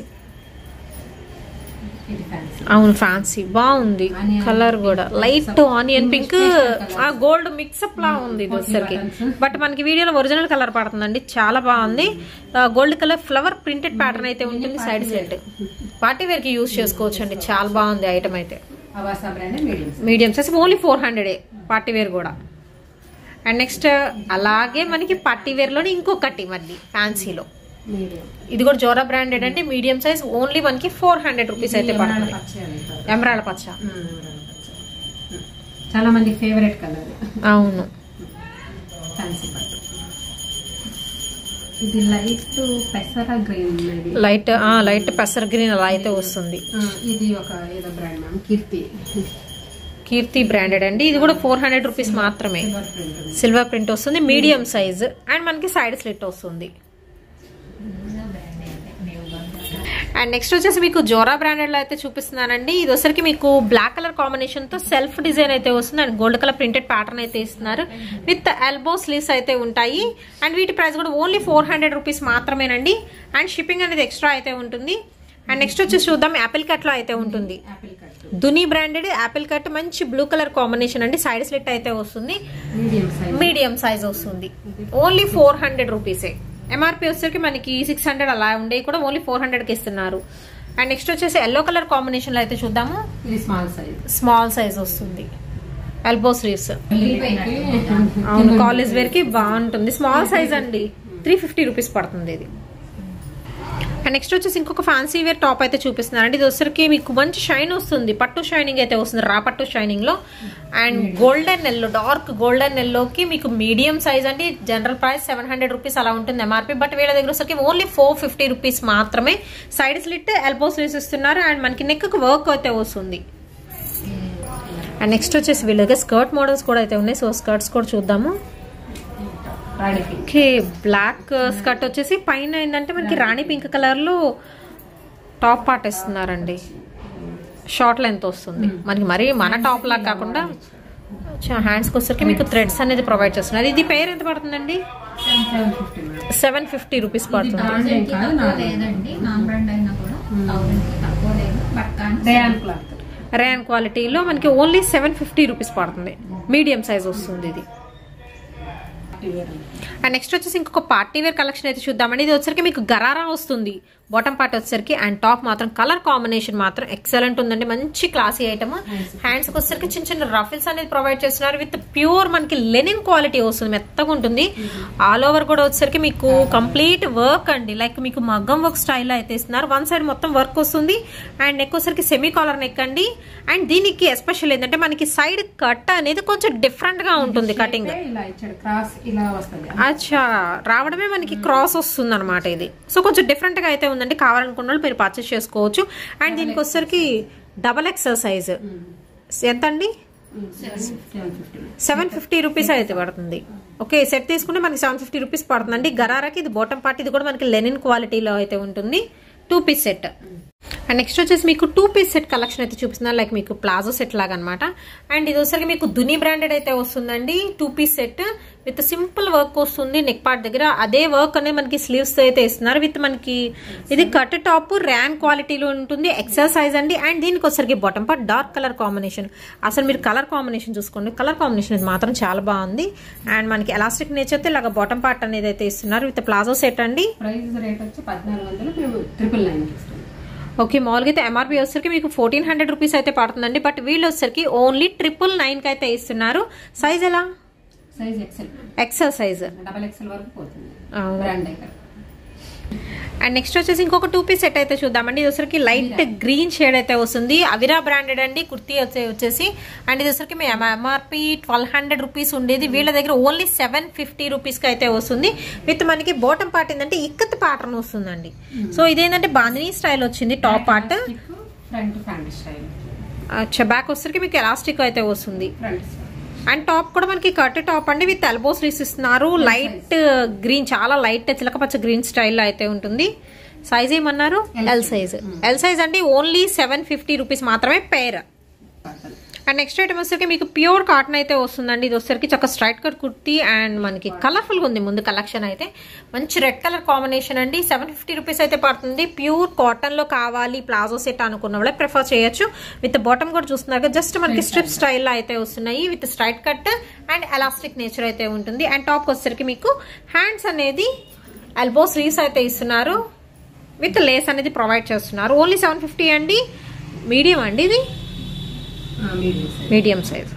Speaker 2: ఇది ఫ్యాన్సీ
Speaker 1: అవును ఫ్యాన్సీ బాగుంది
Speaker 2: Onion
Speaker 1: కలర్ కూడా
Speaker 2: pink,
Speaker 1: light
Speaker 2: mix-up.
Speaker 1: Onion pink
Speaker 2: Pastel colours.
Speaker 1: ఆ గోల్డ్ మిక్సప్ లా ఉంది ఇది వచ్చేసరికి
Speaker 2: buttons.
Speaker 1: బట్ మనకి వీడియోలో ఒరిజినల్ కలర్ పడుతుందండి చాలా బాగుంది gold colour flower printed pattern అయితే ఉంటుంది సైడ్ సెట్ పార్టీ వేర్ కి యూస్ చేసుకోవచ్చు అండి చాలా బాగుంది ఐటమ్ అయితే
Speaker 2: Avaasa brand medium
Speaker 1: medium size only four hundred party wear కూడా అండ్ నెక్స్ట్ అలాగే మనకి పార్టీ వేర్ లోని ఇంకొకటి మళ్ళీ ఫ్యాన్సీలో
Speaker 2: మీడియం
Speaker 1: ఇది కూడా జోరా బ్రాండెడ్ అంటే మీడియం సైజ్ ఓన్లీ మనకి ఫోర్ హండ్రెడ్ రూపీస్ అయితే పడుతుంది ఎమరాల్డ్ పచ్చ
Speaker 2: చాలా మంది ఫేవరెట్ కలర్
Speaker 1: అవును
Speaker 2: ఫ్యాన్సీ పట్టు ఇది లైట్ పెసర గ్రీన్ ఇది
Speaker 1: లైట్ ఆ లైట్ పెసర్ గ్రీన్ అలా అయితే వస్తుంది
Speaker 2: ఆ, ఇది ఒక ఏదో brand ma'am Keerthi
Speaker 1: Keerthi branded అండి ఇది కూడా ఫోర్ హండ్రెడ్ రూపీస్ మాత్రమే
Speaker 2: సిల్వర్ ప్రింట్
Speaker 1: సిల్వర్ ప్రింట్ వస్తుంది మీడియం సైజ్ అండ్ మనకి సైడ్ స్లిట్ వస్తుంది అండ్ నెక్స్ట్ వచ్చేసి మీకు జోరా బ్రాండెడ్ లో అయితే చూపిస్తున్నానండి ఇది వచ్చరికి మీకు బ్లాక్ కలర్ కాంబినేషన్ తో సెల్ఫ్ డిజైన్ అయితే వస్తుంది and gold colour printed pattern అయితే ఇస్తున్నారు విత్ ఎల్బో స్లీవ్స్ అయితే ఉంటాయి అండ్ వీటి ప్రైస్ కూడా ఓన్లీ ఫోర్ హండ్రెడ్ రూపీస్ మాత్రమేనండి అండ్ షిప్పింగ్ అనేది ఎక్స్ట్రా అయితే ఉంటుంది అండ్ నెక్స్ట్ వచ్చేసి చూద్దాం యాపిల్ కట్ లో అయితే ఉంటుంది
Speaker 2: యాపిల్ కట్
Speaker 1: దుని బ్రాండెడ్ యాపిల్ కట్ మంచి బ్లూ కలర్ కాంబినేషన్ అండి సైడ్ స్లిట్ అయితే వస్తుంది
Speaker 2: మీడియం సైజ్
Speaker 1: మీడియం సైజ్ వస్తుంది ఓన్లీ ఫోర్ హండ్రెడ్ రూపీసే ఎంఆర్పి వచ్చేసరికి మనకి సిక్స్ హండ్రెడ్ అలా ఉండేవి కూడా ఓన్లీ ఫోర్ హండ్రెడ్కి ఇస్తున్నారు అండ్ నెక్స్ట్ వచ్చేసి ఎల్లో కలర్ కాంబినేషన్లో అయితే చూద్దాము
Speaker 2: ఇది స్మాల్ సైజ్
Speaker 1: స్మాల్ సైజ్ వస్తుంది ఎల్బో స్లీవ్స్ అవును కాలేజ్ వేర్ కి బాగుంటుంది స్మాల్ సైజ్ అండి త్రీ ఫిఫ్టీ రూపీస్ పడుతుంది ఇది అండ్ నెక్స్ట్ వచ్చేసి ఇంకొక ఫ్యాన్సీ వేర్ టాప్ అయితే చూపిస్తున్నాను అండి ఇది వచ్చరికి మీకు మంచి షైన్ వస్తుంది పట్టు షైనింగ్ అయితే వస్తుంది రా పట్టు షైనింగ్ లో and golden yellow dark golden ఎల్లోకి మీకు మీడియం సైజ్ అండి general price seven hundred rupees అలా ఉంటుంది ఎంఆర్పి బట్ వీళ్ళ దగ్గర వచ్చరికి ఓన్లీ ఫోర్ ఫిఫ్టీ రూపీస్ మాత్రమే సైడ్ స్లిట్ ఎల్బో స్లీవ్స్ ఇస్తున్నారు అండ్ మనకి నెక్ వర్క్ అయితే వస్తుంది అండ్ నెక్స్ట్ వచ్చేసి వీళ్ళ దగ్గర స్కర్ట్ మోడల్స్ కూడా అయితే ఉన్నాయి సో స్కర్ట్స్ కూడా చూద్దాము
Speaker 2: రాణి పింక్
Speaker 1: ఓకే బ్లాక్ స్కర్ట్ వచ్చేసి పైన ఏంటంటే మనకి రాణి పింక్ కలర్ లో టాప్ పార్ట్ ఇస్తున్నారండి షార్ట్ లెంత్ వస్తుంది మనకి మరి మన టాప్ లాగా కాకుండా హ్యాండ్స్ వచ్చేసరికి మీకు థ్రెడ్స్ అనేది ప్రొవైడ్ చేస్తున్నారు ఇది పేరు ఎంత పడుతుందండి
Speaker 2: seven fifty madam
Speaker 1: seven fifty rupees పడుతుంది
Speaker 2: brand ఏం కాదు,
Speaker 3: తక్కువ
Speaker 2: నాది.
Speaker 3: లేదండి నాన్ బ్రాండ్ అయినా కూడా థౌసండ్ కి తక్కువ లేదు బట్ కానీ
Speaker 2: రేయాన్ క్లాత్
Speaker 1: రేయన్ క్వాలిటీలో మనకి ఓన్లీ సెవెన్ ఫిఫ్టీ రూపీస్ పడుతుంది మీడియం సైజ్ వస్తుంది ఇది అండ్ నెక్స్ట్ వచ్చేసి ఇంకొక పార్టీ వేర్ కలెక్షన్ అయితే చూద్దామండి ఇది వచ్చరికి మీకు గరారా వస్తుంది బాటమ్ పార్ట్ వచ్చేసరికి అండ్ టాప్ మాత్రం కలర్ కాంబినేషన్ మాత్రం ఎక్సలెంట్ ఉందండి మంచి క్లాసీ ఐటమ్ హ్యాండ్స్ వచ్చేసరికి చిన్న చిన్న రఫిల్స్ అనేది ప్రొవైడ్ చేస్తున్నారు విత్ ప్యూర్ మనకి లెనిన్ క్వాలిటీ వస్తుంది మెత్తగా ఉంటుంది ఆల్ ఓవర్ కూడా వచ్చేసరికి మీకు కంప్లీట్ వర్క్ అండి లైక్ మీకు మగ్గం వర్క్ స్టైల్ అయితే ఇస్తున్నారు వన్ సైడ్ మొత్తం వర్క్ వస్తుంది అండ్ నెక్ వచ్చేసరికి సెమీ కాలర్ నెక్ అండి అండ్ దీనికి ఎస్పెషల్ ఏంటంటే మనకి సైడ్ కట్ అనేది కొంచెం డిఫరెంట్ గా ఉంటుంది కటింగ్
Speaker 2: ఇలా ఇచ్చాడు క్రాస్ ఇలా వస్తుంది
Speaker 1: అచ్చా రావడమే మనకి క్రాస్ వస్తుంది అనమాట ఇది సో కొంచెం డిఫరెంట్ గా అయితే ఉందండి కావాలనుకున్న వాళ్ళు మీరు పర్చేస్ చేసుకోవచ్చు అండ్ దీనికి వచ్చేసరికి డబల్ ఎక్సెల్ సైజ్ ఎంత అండి
Speaker 2: seven fifty
Speaker 1: seven fifty rupees అయితే పడుతుంది ఓకే సెట్ తీసుకుంటే మనకి సెవెన్ ఫిఫ్టీ రూపీస్ పడుతుందండి గరారాకి ఇది బాటమ్ పార్ట్ ఇది కూడా మనకి లెనిన్ క్వాలిటీలో అయితే ఉంటుంది two piece set and next వచ్చేసి మీకు టూ పీస్ సెట్ కలెక్షన్ అయితే చూపిస్తున్నారు లైక్ మీకు ప్లాజో సెట్ లాగా అనమాట అండ్ ఇది వచ్చరికి మీకు దుని బ్రాండెడ్ అయితే వస్తుందండి two piece set with simple work వస్తుంది నెక్ పార్ట్ దగ్గర అదే వర్క్ అనేది మనకి స్లీవ్స్ అయితే ఇస్తున్నారు విత్ మనకి ఇది కట్ టాప్ ర్యాన్ క్వాలిటీలో ఉంటుంది ఎక్సెల్ సైజ్ అండి అండ్ దీనికి వచ్చరికి bottom part dark colour combination అసలు మీరు కలర్ కాంబినేషన్ చూసుకోండి కలర్ కాంబినేషన్ మాత్రం చాలా బాగుంది అండ్ మనకి ఎలాస్టిక్ నేచర్ అయితే ఇలాగ బాటమ్ పార్ట్ అనేది అయితే ఇస్తున్నారు విత్ ప్లాజో సెట్ అండి
Speaker 2: ప్రైస్ రేట్ వచ్చి పద్నాలుగు వందలు మేము ట్రిపుల్ నైన్ ఇస్తాం
Speaker 1: ఓకే మామూలుగా అయితే ఎంఆర్పి వచ్చేసరికి మీకు ఫోర్టీన్ హండ్రెడ్ రూపీస్ అయితే పడుతుందండి బట్ వీళ్ళు వచ్చేసరికి ఓన్లీ ట్రిపుల్ నైన్కి అయితే ఇస్తున్నారు సైజ్ ఎలా
Speaker 2: size XL
Speaker 1: XL size
Speaker 2: double XL వరకు పోతుంది
Speaker 1: అవును.
Speaker 2: బ్రాండ్ అయితే
Speaker 1: అండ్ నెక్స్ట్ వచ్చేసి ఇంకొక టూ పీస్ సెట్ అయితే చూద్దామండి ఇది వచ్చరికి లైట్ గ్రీన్ షేడ్ అయితే వస్తుంది అవిరా బ్రాండెడ్ అండి కుర్తీ వచ్చే వచ్చేసి అండ్ ఇది వచ్చరికి మీ ఎంఆర్పి ట్వెల్వ్ హండ్రెడ్ రూపీస్ ఉండేది వీళ్ళ దగ్గర ఓన్లీ సెవెన్ ఫిఫ్టీ రూపీస్కి అయితే వస్తుంది విత్ మనకి బాటమ్ పార్ట్ ఏంటంటే ఇక్కత్ ప్యాటర్న్ వస్తుందండి సో ఇదేంటంటే బాందినీ స్టైల్ వచ్చింది top part
Speaker 2: front front style
Speaker 1: back వచ్చరికి మీకు ఎలాస్టిక్ అయితే వస్తుంది
Speaker 2: ఫ్రంట్ స్టైల్
Speaker 1: అండ్ టాప్ కూడా మనకి కట్ టాప్ అండి విత్ ఎల్బో స్లీవ్స్ ఇస్తున్నారు లైట్ గ్రీన్ చాలా లైట్ చిలకపచ్చ గ్రీన్ స్టైల్లో అయితే ఉంటుంది సైజ్ ఏమన్నారు ఎల్ సైజ్ ఎల్ సైజ్ అండి ఓన్లీ సెవెన్ ఫిఫ్టీ రూపీస్ మాత్రమే pure
Speaker 2: cotton
Speaker 1: and next item వచ్చేసరికి మీకు ప్యూర్ కాటన్ అయితే వస్తుందండి ఇది వచ్చేసరికి చక్క స్ట్రైట్ కట్ కుర్తీ అండ్ మనకి కలర్ఫుల్ గా ఉంది ముందు కలెక్షన్ అయితే మంచి రెడ్ కలర్ కాంబినేషన్ అండి సెవెన్ ఫిఫ్టీ రూపీస్ అయితే పడుతుంది ప్యూర్ కాటన్ లో కావాలి ప్లాజో సెట్ అనుకున్న వాళ్ళే ప్రిఫర్ చేయొచ్చు విత్ బాటమ్ కూడా చూస్తున్నారు జస్ట్ మనకి స్ట్రిప్ స్టైల్లో అయితే వస్తున్నాయి with straight cut and elastic nature అయితే ఉంటుంది అండ్ టాప్ వచ్చేసరికి మీకు హ్యాండ్స్ అనేది ఎల్బో స్లీవ్స్ అయితే ఇస్తున్నారు విత్ లేస్ అనేది ప్రొవైడ్ చేస్తున్నారు ఓన్లీ సెవెన్ ఫిఫ్టీ అండి మీడియం అండి ఇది
Speaker 2: medium size
Speaker 1: medium size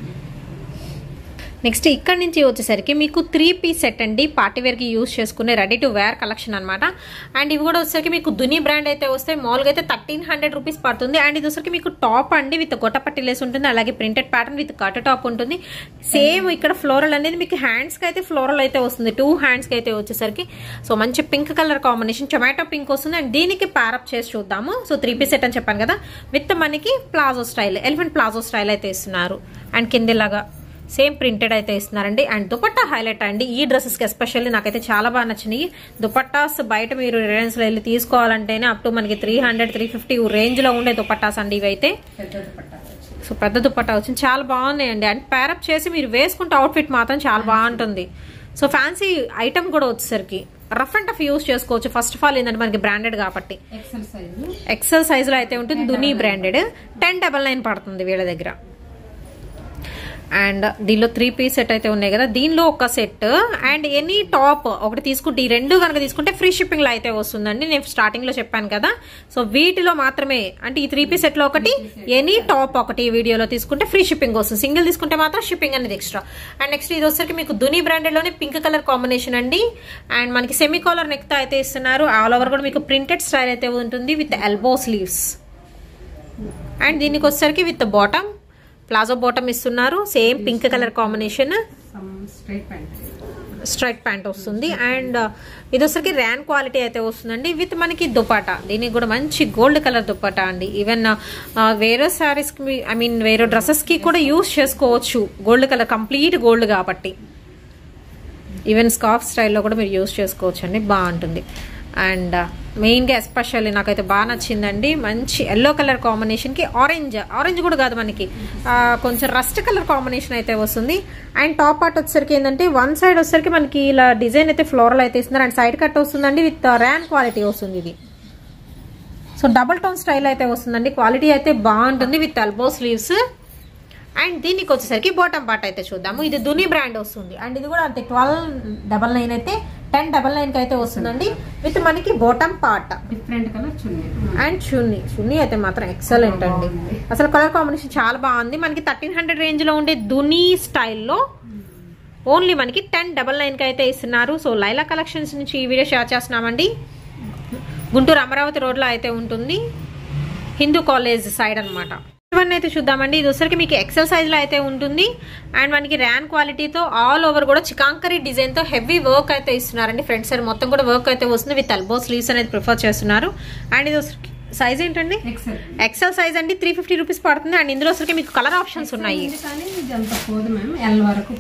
Speaker 1: next ఇక్కడ నుంచి వచ్చేసరికి మీకు త్రీ పీస్ సెట్ అండి పార్టీ వేర్కి యూస్ చేసుకునే రెడీ టు వేర్ కలెక్షన్ అనమాట అండ్ ఇవి కూడా వచ్చేసరికి మీకు దుని బ్రాండ్ అయితే వస్తే మామూలుగా అయితే థర్టీన్ హండ్రెడ్ రూపీస్ పడుతుంది అండ్ ఇది వచ్చేసరికి మీకు టాప్ అండి విత్ గొట్టపట్టి లేస్ ఉంటుంది అలాగే printed pattern with cut top ఉంటుంది సేమ్ ఇక్కడ ఫ్లోరల్ అనేది మీకు హ్యాండ్స్కి అయితే ఫ్లోరల్ అయితే వస్తుంది టూ హ్యాండ్స్కి అయితే వచ్చేసరికి సో మంచి pink colour combination tomato pink వస్తుంది అండ్ దీనికి ప్యారప్ చేసి చూద్దాము సో త్రీ పీస్ సెట్ అని చెప్పాను కదా విత్ మనకి palazzo style elephant palazzo style అయితే ఇస్తున్నారు అండ్ కిందిలాగా సేమ్ ప్రింటెడ్ అయితే ఇస్తున్నారండి అండ్ దుపట్టా హైలైట్ అండి ఈ డ్రెస్సెస్కి ఎస్పెషల్లీ నాకైతే చాలా బాగా నచ్చినాయి దుపట్టాస్ బయట మీరు రిలయన్స్లో వెళ్ళి తీసుకోవాలంటేనే అప్ టు మనకి త్రీ హండ్రెడ్ త్రీ ఫిఫ్టీ రేంజ్లో ఉండే దుపట్టాస్ అండి ఇవైతే
Speaker 2: పెద్ద దుపట్టా వచ్చి
Speaker 1: సో పెద్ద దుపట్టా వచ్చింది చాలా బాగున్నాయండి అండ్ ప్యారప్ చేసి మీరు వేసుకుంటే అవుట్ఫిట్ మాత్రం చాలా బాగుంటుంది సో ఫ్యాన్సీ ఐటమ్ కూడా వచ్చేసరికి రఫ్ అండ్ టఫ్ యూస్ చేసుకోవచ్చు ఫస్ట్ ఆఫ్ ఆల్ ఏంటంటే మనకి బ్రాండెడ్ కాబట్టి
Speaker 2: ఎక్సెల్ సైజ్
Speaker 1: ఎక్సెల్ సైజ్ లో అయితే ఉంటుంది దునీ బ్రాండెడ్ టెన్ డబల్ నైన్ పడుతుంది వీళ్ళ దగ్గర అండ్ దీనిలో త్రీ పీస్ సెట్ అయితే ఉన్నాయి కదా దీనిలో ఒక సెట్ అండ్ ఎనీ టాప్ ఒకటి తీసుకుంటే ఈ రెండు కనుక తీసుకుంటే ఫ్రీ షిప్పింగ్ లో అయితే వస్తుందండి నేను స్టార్టింగ్ లో చెప్పాను కదా సో వీటిలో మాత్రమే అంటే ఈ త్రీ పీస్ సెట్ లో ఒకటి ఎనీ టాప్ ఒకటి ఈ వీడియోలో తీసుకుంటే ఫ్రీ షిప్పింగ్ వస్తుంది సింగిల్ తీసుకుంటే మాత్రం షిప్పింగ్ అనేది ఎక్స్ట్రా అండ్ నెక్స్ట్ ఇది వచ్చరికి మీకు దుని బ్రాండెడ్ లోనే పింక్ కలర్ కాంబినేషన్ అండి అండ్ మనకి సెమీ కాలర్ నెక్ తో అయితే ఇస్తున్నారు ఆల్ ఓవర్ కూడా మీకు ప్రింటెడ్ స్టైల్ అయితే ఉంటుంది విత్ ఎల్బో స్లీవ్స్ అండ్ దీనికి వచ్చేసరికి విత్ బాటమ్ ప్లాజో బాటమ్ ఇస్తున్నారు same pink colour combination
Speaker 2: some straight pant
Speaker 1: straight pant వస్తుంది అండ్ ఇది వచ్చరికి ర్యాన్ క్వాలిటీ అయితే వస్తుందండి విత్ మనకి దుపాటా దీనికి కూడా మంచి గోల్డ్ కలర్ దుపాటా అండి ఈవెన్ వేరే సారీస్ కి ఐ మీన్ వేరే డ్రెస్సెస్ కి కూడా యూస్ చేసుకోవచ్చు గోల్డ్ కలర్ కంప్లీట్ గోల్డ్ కాబట్టి ఈవెన్ స్కార్ఫ్ స్టైల్లో కూడా మీరు యూస్ చేసుకోవచ్చు అండి బాగుంటుంది అండ్ మెయిన్గా ఎస్పెషల్లీ నాకైతే బాగా నచ్చిందండి మంచి ఎల్లో కలర్ కాంబినేషన్కి ఆరెంజ్ ఆరెంజ్ కూడా కాదు మనకి ఆ, కొంచెం రస్ట్ కలర్ కాంబినేషన్ అయితే వస్తుంది అండ్ టాప్ పార్ట్ వచ్చేసరికి ఏంటంటే వన్ సైడ్ వచ్చేసరికి మనకి ఇలా డిజైన్ అయితే ఫ్లోరల్ అయితే ఇస్తున్నారు అండ్ సైడ్ కట్ వస్తుందండి విత్ ర్యాన్ క్వాలిటీ వస్తుంది ఇది సో డబుల్ టోన్ స్టైల్ అయితే వస్తుందండి క్వాలిటీ అయితే బాగుంటుంది విత్ ఎల్బో స్లీవ్స్ అండ్ దీనికి వచ్చేసరికి బాటమ్ పార్ట్ అయితే చూద్దాము ఇది దుని బ్రాండ్ వస్తుంది అండ్ ఇది కూడా అంతే ట్వెల్వ్ డబల్ నైన్ అయితే టెన్ డబల్ నైన్ కి అయితే వస్తుందండి విత్ మనకి bottom part
Speaker 2: different colour chunni
Speaker 1: and chunni chunni అయితే మాత్రం ఎక్సలెంట్ అండి అసలు కలర్ కాంబినేషన్ చాలా బాగుంది మనకి థర్టీన్ హండ్రెడ్ రేంజ్ లో ఉండే దుని స్టైల్లో ఓన్లీ మనకి టెన్ డబల్ నైన్ కి అయితే ఇస్తున్నారు సో లైలా కలెక్షన్స్ నుంచి ఈ వీడియో షేర్ చేస్తున్నామండి గుంటూరు అమరావతి రోడ్ లో అయితే ఉంటుంది హిందూ కాలేజ్ సైడ్ అన్నమాట ఇవన్నీ అయితే చూద్దామండి ఇది వచ్చరికి మీకు ఎక్సెల్ సైజ్ లో అయితే ఉంటుంది అండ్ మనకి ర్యాన్ క్వాలిటీతో ఆల్ ఓవర్ కూడా చికాంకరీ డిజైన్ తో హెవీ వర్క్ అయితే ఇస్తున్నారండి ఫ్రంట్ సైడ్ మొత్తం కూడా వర్క్ అయితే వస్తుంది విత్ ఎల్బో స్లీవ్స్ అనేది ప్రిఫర్ చేస్తున్నారు అండ్ ఇది సైజ్ ఏంటండి
Speaker 2: ఎక్సెల్
Speaker 1: ఎక్సెల్ సైజ్ అండి త్రీ ఫిఫ్టీ రూపీస్ పడుతుంది అండ్ ఇందులో వచ్చరికి మీకు కలర్ ఆప్షన్స్ ఉన్నాయి
Speaker 2: కానీ ఇది అంత పోదు మ్యామ్ ఎల్ వరకు పోదు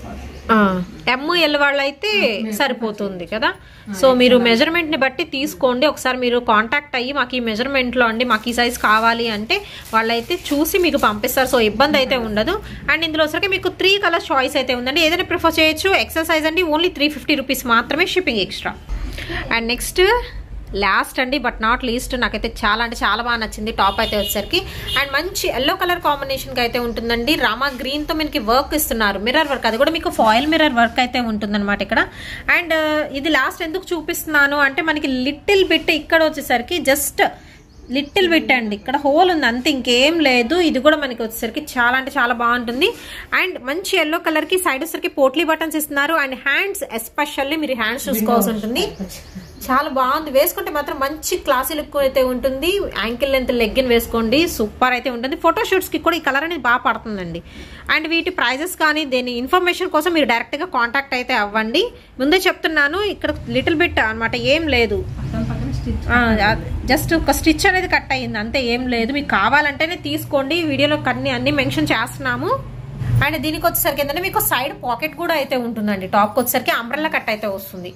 Speaker 1: ఎమ్ ఎల్ వాళ్ళైతే సరిపోతుంది కదా సో మీరు మెజర్మెంట్ ని బట్టి తీసుకోండి ఒకసారి మీరు కాంటాక్ట్ అయ్యి మాకు ఈ మెజర్మెంట్ లో అండి మాకు ఈ సైజ్ కావాలి అంటే వాళ్ళైతే చూసి మీకు పంపిస్తారు సో ఇబ్బంది అయితే ఉండదు అండ్ ఇందులో వచ్చరికి మీకు త్రీ కలర్ చాయిస్ అయితే ఉందండి ఏదైనా ప్రిఫర్ చేయొచ్చు ఎక్సెల్ సైజ్ అండి ఓన్లీ త్రీ ఫిఫ్టీ రూపీస్ మాత్రమే shipping extra and next last అండి బట్ నాట్ లీస్ట్ నాకైతే చాలా అంటే చాలా బాగా నచ్చింది టాప్ అయితే వచ్చేసరికి అండ్ మంచి ఎల్లో కలర్ కాంబినేషన్కి అయితే ఉంటుందండి రామా గ్రీన్తో మనకి వర్క్ ఇస్తున్నారు మిర్రర్ వర్క్ అది కూడా మీకు ఫాయిల్ మిర్రర్ వర్క్ అయితే ఉంటుందన్నమాట ఇక్కడ అండ్ ఇది లాస్ట్ ఎందుకు చూపిస్తున్నాను అంటే మనకి లిటిల్ బిట్ ఇక్కడ వచ్చేసరికి జస్ట్ లిటిల్ బిట్ అండి ఇక్కడ హోల్ ఉంది అంతే ఇంకేం లేదు ఇది కూడా మనకి వచ్చేసరికి చాలా అంటే చాలా బాగుంటుంది అండ్ మంచి ఎల్లో కలర్ కి సైడ్ వచ్చేసరికి పోట్లీ బటన్స్ ఇస్తున్నారు అండ్ హ్యాండ్స్ ఎస్పెషల్లీ మీరు హ్యాండ్స్ చూసుకోవాల్సి ఉంటుంది చాలా బాగుంది వేసుకుంటే మాత్రం మంచి క్లాసీ లుక్ అయితే ఉంటుంది యాంకిల్ లెంత్ లెగ్గిన్ వేసుకోండి సూపర్ అయితే ఉంటుంది ఫోటో షూట్స్ కి కూడా ఈ కలర్ అనేది బాగా పడుతుందండి అండ్ వీటి ప్రైజెస్ కానీ దీని ఇన్ఫర్మేషన్ కోసం మీరు డైరెక్ట్ గా కాంటాక్ట్ అయితే అవ్వండి ముందే చెప్తున్నాను ఇక్కడ లిటిల్ బిట్ అన్నమాట ఏం లేదు
Speaker 2: పక్కన పక్కన స్టిచ్
Speaker 1: జస్ట్ ఒక స్టిచ్ అనేది కట్ అయ్యింది అంతే ఏం లేదు మీకు కావాలంటేనే తీసుకోండి వీడియోలో అన్ని అన్ని మెన్షన్ చేస్తున్నాము అండ్ దీనికి వచ్చేసరికి ఏంటంటే మీకు సైడ్ పాకెట్ కూడా అయితే ఉంటుందండి టాప్కి వచ్చేసరికి అంబ్రెల్లా కట్ అయితే వస్తుంది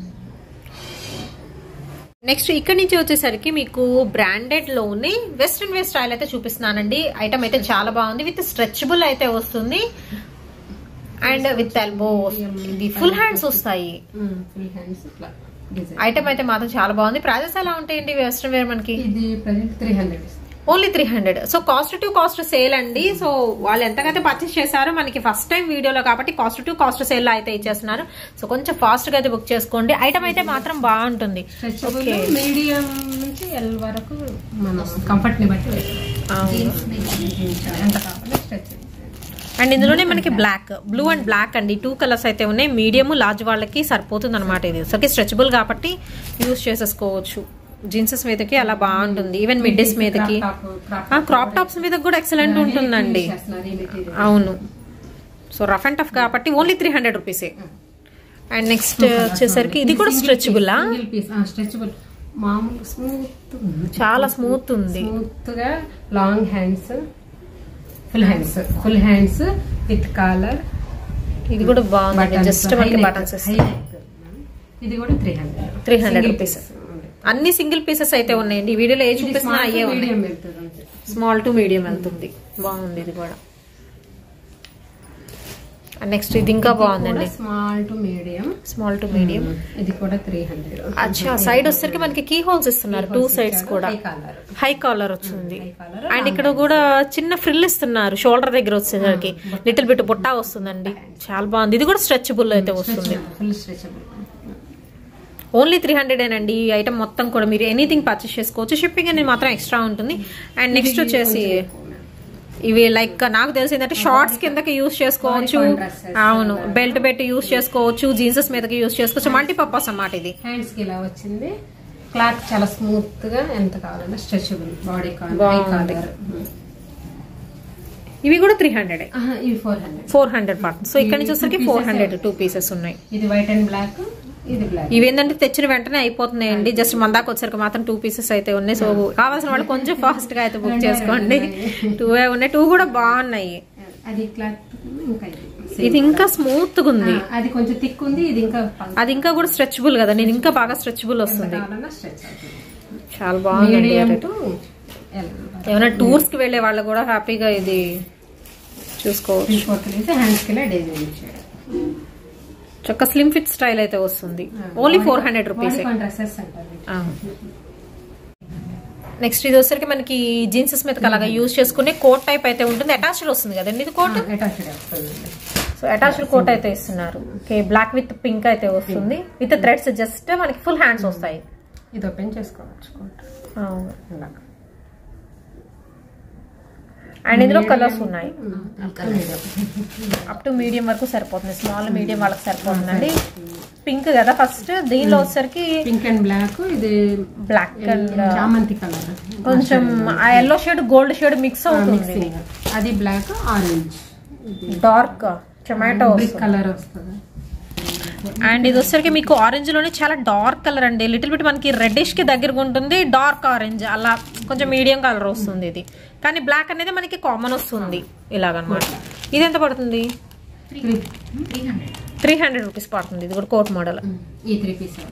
Speaker 1: నెక్స్ట్ ఇక్కడ నుంచి వచ్చేసరికి మీకు బ్రాండెడ్ లోనే వెస్ట్రన్ వేర్ స్టైల్ అయితే చూపిస్తున్నానండి ఐటమ్ అయితే చాలా బాగుంది విత్ స్ట్రెచబుల్ అయితే వస్తుంది అండ్ విత్ ఎల్బో ఇది ఫుల్ హ్యాండ్స్ వస్తాయి
Speaker 2: ఫుల్ హ్యాండ్స్ ఇట్లా డిజైన్
Speaker 1: ఐటమ్ అయితే మాత్రం చాలా బాగుంది ప్రైజెస్ ఎలా ఉంటాయండి వెస్ట్రన్ వేర్ మనకి
Speaker 2: ఇది present three hundred
Speaker 1: only three hundred so cost to cost sale అండి సో వాళ్ళు ఎంతకైతే పర్చేస్ చేశారో మనకి ఫస్ట్ టైం వీడియోలో కాబట్టి కాస్ట్ టు కాస్ట్ సేల్ అయితే ఇచ్చేస్తున్నారు సో కొంచెం ఫాస్ట్ గా అయితే బుక్ చేసుకోండి ఐటమ్ అయితే మాత్రం బాగుంటుంది
Speaker 2: స్ట్రెచబుల్ మీడియం నుంచి ఎల్ వరకు మనం కంఫర్ట్ ని బట్టి వేసుకోవాలి.
Speaker 3: జీన్స్ మీద
Speaker 2: ఎంత కావాలో స్ట్రెచ్
Speaker 1: అండ్ ఇందులోనే మనకి బ్లాక్ బ్లూ అండ్ బ్లాక్ అండి టూ కలర్స్ అయితే ఉన్నాయి మీడియం లార్జ్ వాళ్ళకి సరిపోతుంది అనమాట ఇది సో స్ట్రెచబుల్ కాబట్టి యూస్ చేసేసుకోవచ్చు జీన్సెస్ మీదకి అలా బాగుంటుంది ఈవెన్ మిడ్డీస్ మీదకి క్రాప్ టాప్స్ మీద కూడా ఎక్సలెంట్ ఉంటుందండి అవును సో రఫ్ అండ్ టఫ్ కాబట్టి ఓన్లీ త్రీ హండ్రెడ్ రూపీసే అండ్ నెక్స్ట్ వచ్చేసరికి ఇది కూడా స్ట్రెచబులా
Speaker 2: సింగిల్ పీస్ స్ట్రెచబుల్ మామూలు స్మూత్
Speaker 1: చాలా స్మూత్ ఉంది
Speaker 2: స్మూత్ గా long hands full hands full hands with collar
Speaker 1: ఇది కూడా బాగుంది జస్ట్ మనకి బటన్స్
Speaker 2: ఇది కూడా త్రీ హండ్రెడ్
Speaker 1: 300 rupees. అన్ని సింగిల్ పీసెస్ అయితే ఉన్నాయండి ఈ వీడియోలో ఏ చూపిస్తున్నా అయ్యే ఉన్నాయి
Speaker 2: మీడియం వెళ్తుంది అంతే
Speaker 1: స్మాల్ టు మీడియం వెళ్తుంది బాగుంది ఇది కూడా నెక్స్ట్ ఇది ఇంకా బాగుందండి
Speaker 2: small to medium
Speaker 1: small to medium
Speaker 2: ఇది కూడా త్రీ హండ్రెడ్
Speaker 1: అచ్చా సైడ్ వచ్చేసరికి మనకి కీ హోల్స్ ఇస్తున్నారు టూ సైడ్స్ కూడా
Speaker 2: కాలర్
Speaker 1: హై కాలర్ వచ్చింది
Speaker 2: High collar,
Speaker 1: అండ్ ఇక్కడ కూడా చిన్న ఫ్రిల్ ఇస్తున్నారు షోల్డర్ దగ్గర వచ్చేసరికి లిటిల్ బిట్ బుట్టా వస్తుందండి చాలా బాగుంది ఇది కూడా స్ట్రెచబుల్ అయితే వస్తుంది
Speaker 2: full stretchable
Speaker 1: only three hundred అండి ఈ ఐటమ్ మొత్తం కూడా మీరు ఎనీథింగ్ పర్చేస్ చేసుకోవచ్చు షిప్పింగ్ అనేది మాత్రం ఎక్స్ట్రా ఉంటుంది అండ్ నెక్స్ట్ వచ్చేసి ఇవి లైక్ నాకు తెలిసి ఏంటంటే షార్ట్స్ కిందకి యూస్ చేసుకోవచ్చు
Speaker 2: Bodycon dresses.
Speaker 1: అవును బెల్ట్ పెట్టి యూస్ చేసుకోవచ్చు జీన్సెస్ మీదకి యూస్ చేసుకోవచ్చు మల్టీపర్పస్ అన్నమాట ఇది
Speaker 2: హ్యాండ్స్ కి ఇలా వచ్చింది క్లాత్ చాలా స్మూత్ గా ఎంత కావాలన్నా స్ట్రెచబుల్ బాడీ
Speaker 1: బాగుంది.
Speaker 2: కాలర్
Speaker 1: ఇవి కూడా త్రీ హండ్రెడ్
Speaker 2: ఇవి ఫోర్ హండ్రెడ్
Speaker 1: ఫోర్ హండ్రెడ్ పడుతుంది సో ఇక్కడ నుంచి వచ్చరికి ఫోర్ హండ్రెడ్ టూ పీసెస్ ఉన్నాయి
Speaker 2: ఇది వైట్ అండ్ బ్లాక్ ఇది బ్లాక్
Speaker 1: ఇవి ఏంటంటే తెచ్చిన వెంటనే అయిపోతున్నాయండి జస్ట్ మందాకు వచ్చరికి మాత్రం టూ పీసెస్ అయితే ఉన్నాయి సో కావాల్సిన వాళ్ళు కొంచెం ఫాస్ట్ గా అయితే బుక్ చేసుకోండి టూ ఉన్నాయి టూ కూడా బాగున్నాయి
Speaker 2: అది క్లాత్ ఇంకా ఇది
Speaker 1: ఇది ఇంకా స్మూత్ గా ఉంది
Speaker 2: ఆ, అది కొంచెం థిక్ ఉంది ఇది ఇంకా పల్చ-
Speaker 1: అది ఇంకా కూడా స్ట్రెచబుల్ కదా నేను ఇంకా బాగా స్ట్రెచబుల్
Speaker 2: ఎంత
Speaker 1: వస్తుంది
Speaker 2: కావాలన్నా స్ట్రెచ్ అవుతుంది
Speaker 1: చాలా బాగుంది
Speaker 2: మీడియం టు ఎల్
Speaker 1: ఏమైనా టూర్స్ కి వెళ్లే వాళ్ళు కూడా హ్యాపీగా ఇది చూసుకోవచ్చు
Speaker 2: త్రీ ఫోర్త్ అయితే హ్యాండ్స్ కి ఇలా డిజైన్ ఇచ్చాడు
Speaker 1: చక్క స్లిమ్ ఫిట్ స్టైల్ అయితే వస్తుంది only four hundred rupees
Speaker 2: dresses అంటారు
Speaker 1: నెక్స్ట్ ఇది వచ్చరికి మనకి జీన్సెస్ మీద అలాగా యూజ్ చేసుకునే కోట్ టైప్ అయితే ఉంటుంది అటాచ్డ్ వస్తుంది కదండి ఇది కోట్
Speaker 2: అటాచ్డ్ వస్తుంది
Speaker 1: సో అటాచ్డ్ కోట్ అయితే ఇస్తున్నారు ఓకే బ్లాక్ విత్ పింక్ అయితే వస్తుంది విత్ థ్రెడ్స్ జస్ట్ మనకి ఫుల్ హ్యాండ్స్ వస్తాయి
Speaker 2: ఇది ఓపెన్ చేసుకోవచ్చు కోట్
Speaker 1: అవును.
Speaker 2: ఇలా
Speaker 1: అండ్ ఇందులో కలర్స్ ఉన్నాయి
Speaker 2: మీడియం
Speaker 1: అప్ టు మీడియం వరకు సరిపోతుంది స్మాల్ మీడియం వాళ్ళకి సరిపోతుందండి పింక్ కదా ఫస్ట్ దీనిలో వచ్చేసరికి
Speaker 2: పింక్ అండ్ బ్లాక్ ఇది
Speaker 1: బ్లాక్ అండ్
Speaker 2: చామంతి కలర్
Speaker 1: కొంచెం ఆ yellow shade gold shade mix అవుతుంది
Speaker 2: మిక్సింగ్ అది black orange
Speaker 1: dark tomato
Speaker 2: brick colour వస్తుంది
Speaker 1: అండ్ ఇది వచ్చేసరికి మీకు ఆరెంజ్ లోనే చాలా డార్క్ కలర్ అండి లిటిల్ బిట్ మనకి రెడ్డిష్ కి దగ్గరగా ఉంటుంది డార్క్ ఆరెంజ్ అలా కొంచెం మీడియం కలర్ వస్తుంది ఇది కానీ బ్లాక్ అనేది మనకి కామన్ వస్తుంది ఇలాగనమాట ఇది ఎంత పడుతుంది
Speaker 3: three three hundred
Speaker 1: three hundred rupees పడుతుంది ఇది కూడా కోట్ మోడల్
Speaker 2: ఈ త్రీ పీస్